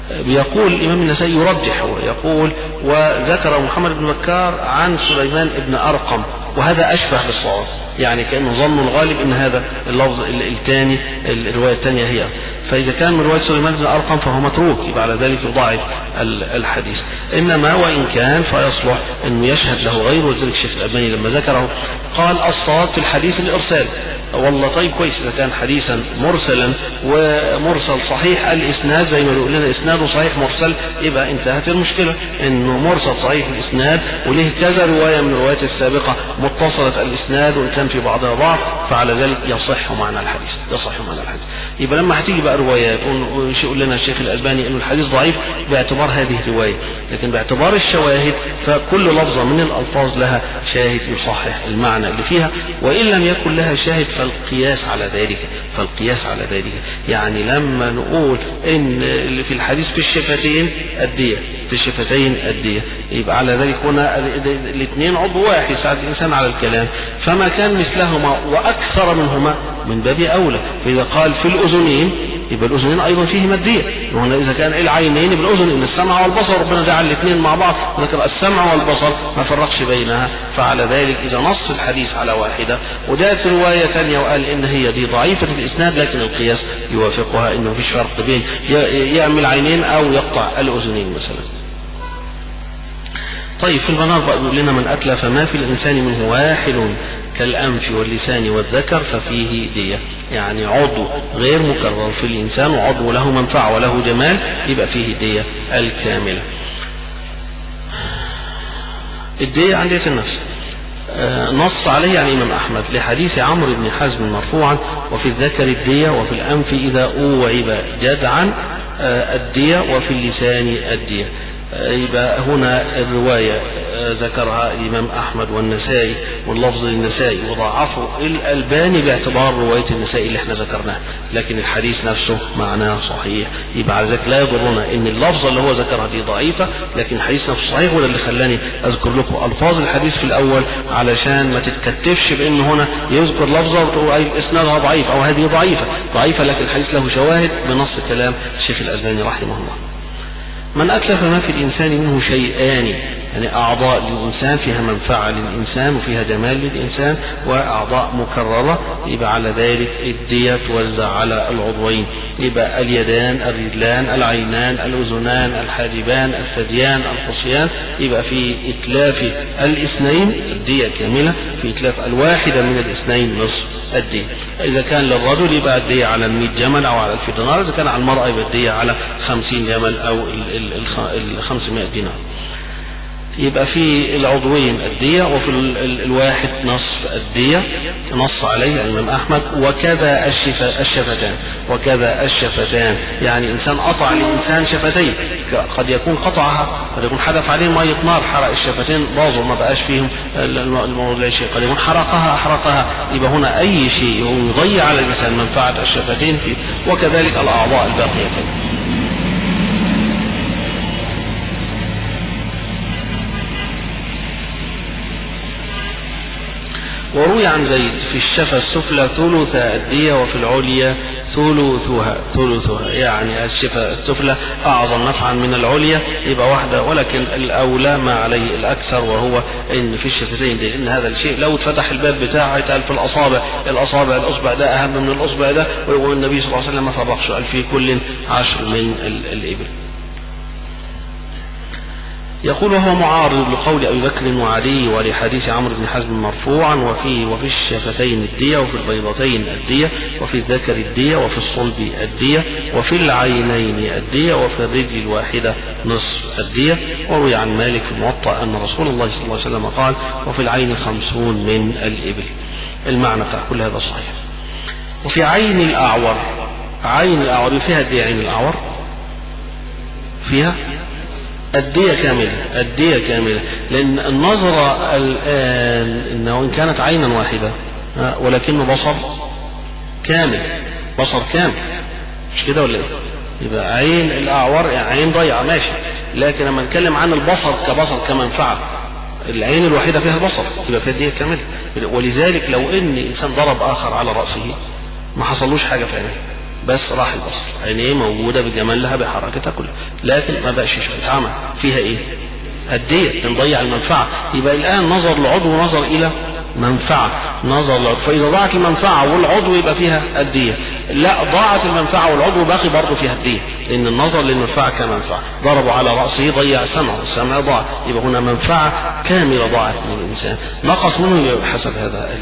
يقول الإمام النسائي يرجح يقول وذكر محمد بن بكار عن سليمان بن أرقم وهذا أشبه بالصواب يعني كأنه ظن الغالب أن هذا اللفظ الثاني الرواية الثانية هي فإذا كان من رواية سليمان بن أرقم فهو متروك يبقى على ذلك يضاعف الحديث إنما وإن كان فيصلح أنه يشهد له غيره وذلك الشيخ الألباني لما ذكره قال الصواب في الحديث الإرسال والله طيب كويس إذا كان حديثا مرسلا ومرسل صحيح الإسناد زي ما بيقول لنا إسناده صحيح مرسل يبقى انتهت المشكلة إنه مرسل صحيح الإسناد وله كذا رواية من الروايات السابقة متصلة الإسناد وإن كان في بعضها ضعف فعلى ذلك يصح معنى الحديث يصح معنى الحديث يبقى لما هتيجي بقى روايات ويقول لنا الشيخ الألباني إنه الحديث ضعيف باعتبار هذه الرواية لكن باعتبار الشواهد فكل لفظة من الألفاظ لها شاهد يصحح المعنى اللي فيها وإن لم يكن لها شاهد فالقياس على ذلك فالقياس على ذلك يعني لما نقول إن اللي في الحديث في الشفتين الدية في الشفتين الدية يبقى على ذلك هنا الاثنين عضو واحد ساعد الإنسان على الكلام فما كان مثلهما وأكثر منهما من باب أولى فإذا قال في الأذنين يبقى الأذنين أيضا فيهما الدية وهنا إذا كان العينين يبقى الأذن إن السمع والبصر ربنا جعل الاثنين مع بعض ذكر السمع والبصر ما فرقش بينها فعلى ذلك إذا نص الحديث على واحدة وجاءت رواية ثانية وقال إن هي دي ضعيفة الإسناد لكن القياس يوافقها إنه فيش فرق بين يعمل عينين أو يقطع الأذنين مثلا طيب في المنار بقى يقول لنا من أتلف ما في الإنسان منه واحد كالأنف واللسان والذكر ففيه دية يعني عضو غير مكرر في الإنسان وعضو له منفعة وله جمال يبقى فيه دية الكاملة الدية عن دية النفس آه، نص عليه عن الإمام أحمد لحديث عمرو بن حزم مرفوعا وفي الذكر الدية وفي الأنف إذا أوعب جدعا آه، الدية وفي اللسان الدية يبقى هنا الرواية ذكرها الإمام أحمد والنسائي واللفظ للنسائي وضعفه الألباني باعتبار رواية النسائي اللي احنا ذكرناها لكن الحديث نفسه معناه صحيح يبقى على ذلك لا يضرنا ان اللفظة اللي هو ذكرها دي ضعيفة لكن الحديث نفسه صحيح وده اللي خلاني اذكر لكم الفاظ الحديث في الاول علشان ما تتكتفش بان هنا يذكر لفظة وتقول اسنادها ضعيف او هذه ضعيفة ضعيفة لكن الحديث له شواهد بنص كلام الشيخ الألباني رحمه الله من أتلف ما في الإنسان منه شيئان يعني أعضاء للإنسان فيها منفعة للإنسان وفيها جمال للإنسان وأعضاء مكررة يبقى على ذلك الدية توزع على العضوين يبقى اليدان الرجلان العينان الأذنان الحاجبان الثديان الخصيان يبقى في إتلاف الاثنين الدية كاملة في إتلاف الواحدة من الاثنين نصف الدية إذا كان للرجل يبقى الدية على المئة جمل أو على الف دينار إذا كان على المرأة يبقى الدية على خمسين جمل أو الخمسمائة دينار يبقى في العضوين الدية وفي الواحد نصف الدية نص عليه الإمام أحمد وكذا الشفتان وكذا الشفتان يعني إنسان قطع لإنسان شفتين قد يكون قطعها قد يكون حدث عليه مية نار حرق الشفتين باظوا ما بقاش فيهم الموضوع شيء قد يكون حرقها أحرقها يبقى هنا أي شيء يضيع على الإنسان منفعة الشفتين فيه وكذلك الأعضاء الباقية وروي عن زيد في الشفة السفلى ثلث الدية وفي العليا ثلثها ثلثها يعني الشفة السفلى أعظم نفعا من العليا يبقى واحدة ولكن الأولى ما عليه الأكثر وهو إن في الشفتين دي إن هذا الشيء لو اتفتح الباب بتاعه يتقال في الأصابع الأصابع الأصبع ده أهم من الأصبع ده والنبي صلى الله عليه وسلم ما فرقش قال في كل عشر من الإبل يقول وهو معارض لقول أبي بكر وعلي ولحديث عمرو بن حزم مرفوعا وفي وفي الشفتين الدية وفي البيضتين الدية وفي الذكر الدية وفي الصلب الدية وفي العينين الدية وفي الرجل الواحدة نصف الدية وروي عن مالك في الموطأ أن رسول الله صلى الله عليه وسلم قال وفي العين خمسون من الإبل المعنى بتاع كل هذا صحيح وفي عين الأعور عين الأعور فيها الدية عين الأعور فيها الدية كاملة الدية كاملة لأن النظرة الآن إنه إن كانت عينا واحدة ولكنه بصر كامل بصر كامل مش كده ولا إيه؟ يبقى عين الأعور يعني عين ضيعة ماشي لكن لما نتكلم عن البصر كبصر كمنفعة العين الوحيدة فيها بصر يبقى فيها دية كاملة ولذلك لو إن إنسان ضرب آخر على رأسه ما حصلوش حاجة في عينيه بس راح البصر عينيه موجودة بجمالها بحركتها كلها لكن ما بقاش يشوف اتعمى فيها ايه الدية نضيع المنفعة يبقى الآن نظر العضو نظر إلى منفعة نظر العضو فإذا ضاعت المنفعة والعضو يبقى فيها الدية لا ضاعت المنفعة والعضو باقي برضه فيها الدية لأن النظر للمنفعة كمنفعة ضربوا على رأسه ضيع سمعه السمع ضاع يبقى هنا منفعة كاملة ضاعت من الإنسان نقص منه حسب هذا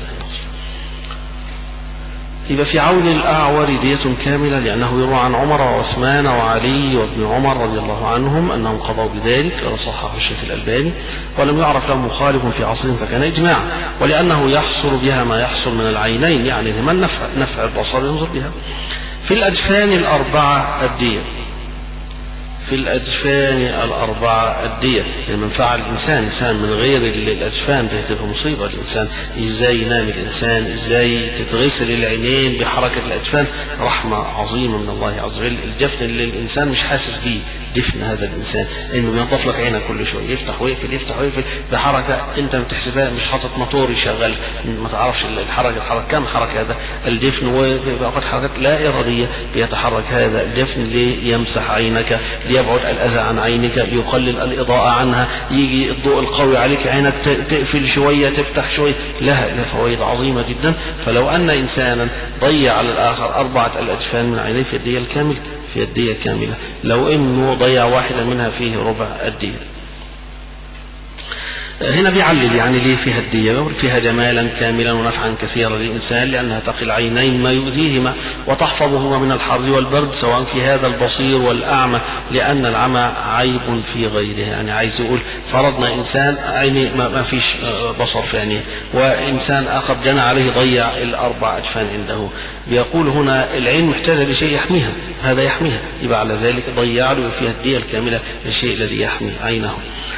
يبقى في عون الأعور دية كاملة لأنه يروى عن عمر وعثمان وعلي وابن عمر رضي الله عنهم أنهم قضوا بذلك وصححه الشيخ الألباني ولم يعرف له مخالف في عصرهم فكان إجماع ولأنه يحصل بها ما يحصل من العينين يعني لمن نفع, نفع البصر ينظر بها في الأجفان الأربعة الدية في الأجفان الأربعة الدية يعني من فعل الإنسان إنسان من غير الأجفان ده تبقى مصيبة الإنسان إزاي ينام الإنسان إزاي تتغسل العينين بحركة الأجفان رحمة عظيمة من الله عز وجل الجفن اللي الإنسان مش حاسس بيه دفن هذا الإنسان إنه بينطف لك عينك كل شوية يفتح ويقفل يفتح ويقفل بحركة أنت ما بتحسبها مش حاطط موتور يشغل ما تعرفش الحركة الحركة كم حركة هذا الجفن وبأوقات حركات لا إرادية بيتحرك هذا الجفن ليمسح عينك ليبعد الأذى عن عينك يقلل الإضاءة عنها يجي الضوء القوي عليك عينك تقفل شوية تفتح شوية لها لها فوائد عظيمة جدا فلو أن إنسانا ضيع على الآخر أربعة الأجفان من عينيه في الدية الكامل في الدية كاملة لو انه ضيع واحدة منها فيه ربع الدية هنا بيعلل يعني ليه فيها الدية فيها جمالا كاملا ونفعا كثيرا للإنسان لأنها تقي العينين ما يؤذيهما وتحفظهما من الحر والبرد سواء في هذا البصير والأعمى لأن العمى عيب في غيره يعني عايز يقول فرضنا إنسان عيني ما فيش بصر في عينيه وإنسان آخر جنى عليه ضيع الأربع أجفان عنده بيقول هنا العين محتاجة لشيء يحميها هذا يحميها يبقى على ذلك ضيع له فيها الدية الكاملة للشيء الذي يحمي عينه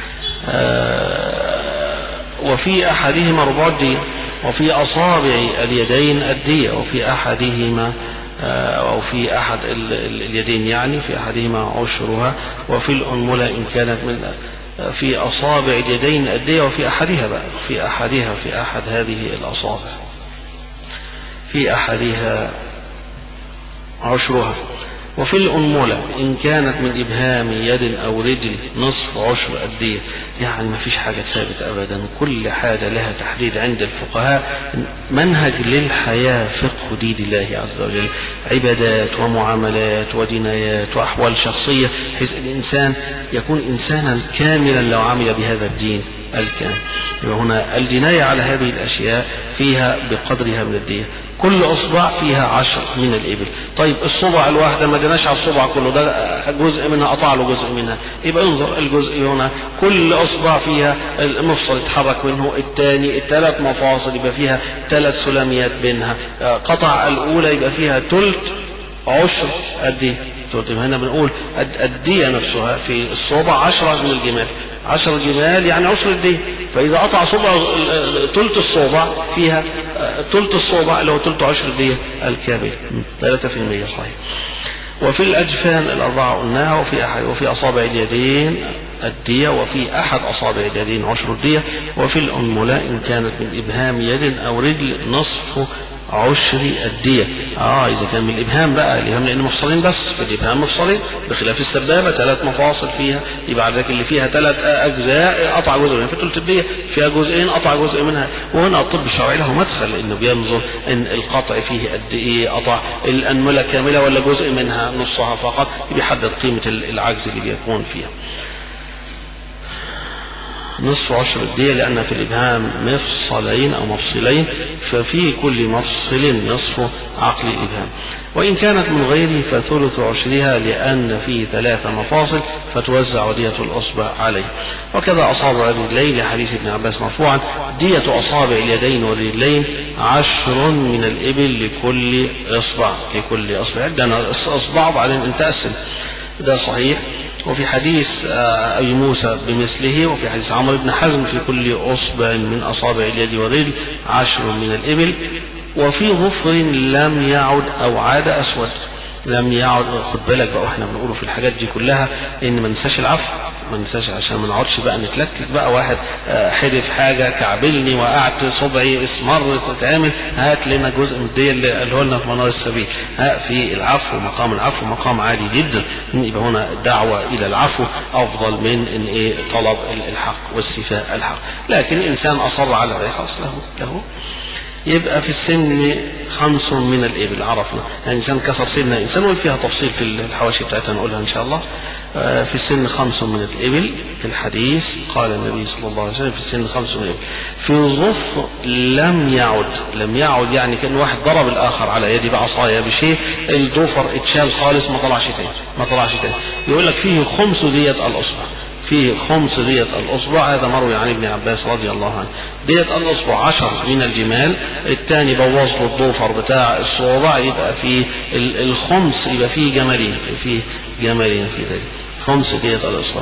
وفي أحدهما ربع الدية وفي أصابع اليدين الدية وفي أحدهما أو في أحد اليدين يعني في أحدهما عشرها وفي الأنملة إن كانت من في أصابع اليدين الدية وفي أحدها بقى في أحدها في أحد هذه الأصابع في أحدها عشرها وفي الأنملة إن كانت من إبهام يد أو رجل نصف عشر الدية يعني ما فيش حاجة ثابتة أبدا كل حاجة لها تحديد عند الفقهاء منهج للحياة فقه دين الله عز وجل عبادات ومعاملات ودنايات وأحوال شخصية بحيث الإنسان يكون إنسانا كاملا لو عمل بهذا الدين الكامل يبقى هنا الجناية على هذه الأشياء فيها بقدرها من الدية كل اصبع فيها عشر من الابل طيب الصبع الواحدة ما جناش على الصبع كله ده جزء منها قطع له جزء منها يبقى انظر الجزء هنا كل اصبع فيها المفصل يتحرك منه الثاني الثلاث مفاصل يبقى فيها ثلاث سلاميات بينها قطع الاولى يبقى فيها ثلث عشر قد ايه هنا بنقول الدية نفسها في الصوبع عشرة من الجمال عشر جمال يعني عشر الدية فإذا قطع صوبع ثلث الصوبع فيها ثلث الصوبع اللي هو ثلث عشر الدية الكامل 3% صحيح وفي الأجفان الأربعة قلناها وفي أحد وفي أصابع اليدين الدية وفي أحد أصابع اليدين عشر الدية وفي الأنملة إن كانت من إبهام يد أو رجل نصف عشر الدية اه اذا كان من الابهام بقى الابهام لان مفصلين بس في الابهام مفصلين بخلاف السبابة ثلاث مفاصل فيها يبقى ذلك اللي فيها ثلاث اجزاء قطع جزء منها في ثلث الدية فيها جزئين قطع جزء منها وهنا الطب الشرعي له مدخل لانه بينظر ان القطع فيه قد ايه قطع الانملة كاملة ولا جزء منها نصها فقط بيحدد قيمة العجز اللي بيكون فيها نصف عشر الدية لأن في الإبهام مفصلين أو مفصلين ففي كل مفصل نصف عقل الإبهام وإن كانت من غيره فثلث عشرها لأن فيه ثلاث مفاصل فتوزع دية الأصبع عليه وكذا أصابع الرجلين لحديث ابن عباس مرفوعا دية أصابع اليدين والرجلين عشر من الإبل لكل إصبع لكل إصبع ده إصبع وبعدين أنت أسل ده صحيح وفي حديث أبي موسى بمثله وفي حديث عمرو بن حزم في كل أصبع من أصابع اليد والرجل عشر من الإبل وفي ظفر لم يعد أو عاد أسود لم يعد خد بالك بقى واحنا بنقوله في الحاجات دي كلها ان ما ننساش العفو ما ننساش عشان ما نقعدش بقى نتلكك بقى واحد حدف حاجه كعبلني وقعت صبعي اسمر تتعمل هات لنا جزء من الديه اللي قاله لنا في منار السبيل ها في العفو مقام العفو مقام عالي جدا يبقى هنا الدعوه الى العفو افضل من ان ايه طلب الحق واستيفاء الحق لكن الانسان اصر على ذلك خلاص له له يبقى في السن خمس من الإبل عرفنا يعني إنسان كسر سن إنسان وفيها تفصيل في الحواشي بتاعتها نقولها إن شاء الله في السن خمس من الإبل في الحديث قال النبي صلى الله عليه وسلم في السن خمس من الإبل في ظفر لم يعد لم يعد يعني كان واحد ضرب الآخر على يدي بعصاية بشيء الضفر اتشال خالص ما طلعش تاني ما طلعش تاني يقول لك فيه خمس دية الأصبع فيه خمس دية الأصبع هذا مروي عن ابن عباس رضي الله عنه دية الأصبع عشر من الجمال الثاني بوظ له الضوفر بتاع الصوبع يبقى فيه الخمس يبقى فيه جمالين فيه جمالين في ذلك خمس دية الأصبع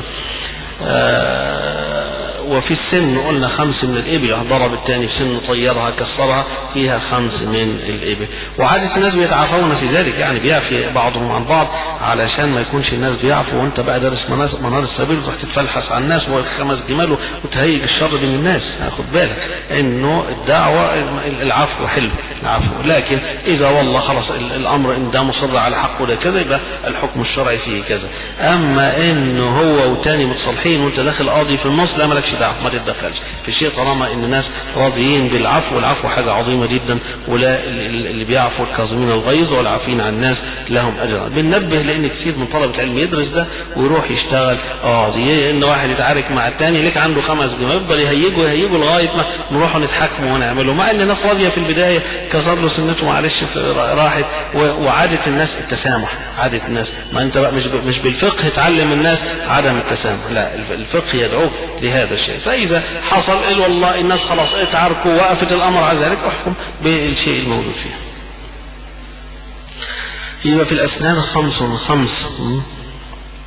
آه وفي السن قلنا خمس من الإبل ضرب الثاني في سن طيرها كسرها فيها خمس من الإبل وعادة الناس بيتعافون في ذلك يعني بيعفي بعضهم عن بعض علشان ما يكونش الناس بيعفوا وانت بقى دارس منار السبيل وتروح تتفلحس على الناس وخمس جمال وتهيج الشر بين الناس خد بالك انه الدعوة العفو حلو العفو لكن اذا والله خلاص الامر ان ده مصر على حقه ده كذا يبقى الحكم الشرعي فيه كذا اما انه هو وتاني متصالحين وانت داخل قاضي في النص لا مالكش دعوه ما تتدخلش في شيء طالما ان الناس راضيين بالعفو والعفو حاجه عظيمه جدا ولا اللي بيعفو الكاظمين الغيظ والعافين عن الناس لهم اجر بننبه لان كثير من طلبه العلم يدرس ده ويروح يشتغل قاضي ان واحد يتعارك مع الثاني ليك عنده خمس جنيه يفضل يهيجوا يهيجوا لغايه ما نروح نتحاكموا ونعمله مع ان الناس راضيه في البدايه كسر له سنته معلش راحت وعاده الناس التسامح عاده الناس ما انت بقى مش مش بالفقه تعلم الناس عدم التسامح لا الفقه يدعوك لهذا الشيء فإذا حصل إيه والله الناس خلاص اتعاركوا وقفت الأمر على ذلك احكم بالشيء الموجود فيه يبقى في الأسنان خمس خمس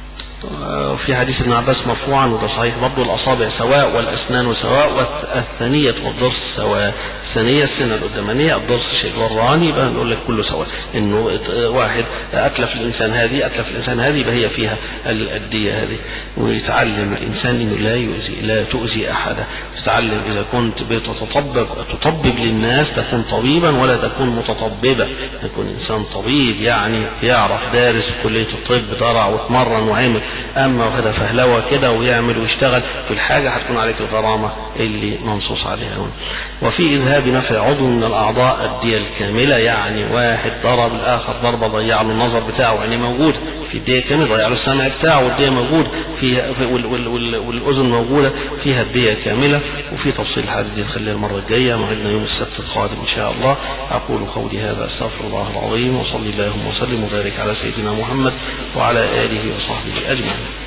في حديث ابن عباس مرفوعا وده صحيح برضه الأصابع سواء والأسنان سواء والثانية والضرس سواء الثانية السنة القدامانية الضرس شيء وراني يبقى نقول لك كله سواء إنه واحد أتلف الإنسان هذه أتلف الإنسان هذه يبقى هي فيها الدية هذه ويتعلم الإنسان إنه لا يؤذي لا تؤذي أحدا تتعلم إذا كنت بتطبب تطبب للناس تكون طبيبا ولا تكون متطببا تكون إنسان طبيب يعني يعرف دارس في كلية الطب درع واتمرن وعمل أما واخدها فهلوة كده ويعمل ويشتغل في الحاجة هتكون عليك الغرامة اللي منصوص عليها هنا وفي إذهاب نفع عضو من الأعضاء الدية الكاملة يعني واحد ضرب الآخر ضربة ضيع له النظر بتاعه يعني موجود في الدية الكاملة ضيع له السمع بتاعه والدية موجود فيها وال وال وال والأذن موجودة فيها الدية كاملة وفي تفصيل الحديث دي نخليها المرة الجاية موعدنا يوم السبت القادم إن شاء الله أقول قولي هذا أستغفر الله العظيم وصلي اللهم وسلم وبارك على سيدنا محمد وعلى آله وصحبه أجمعين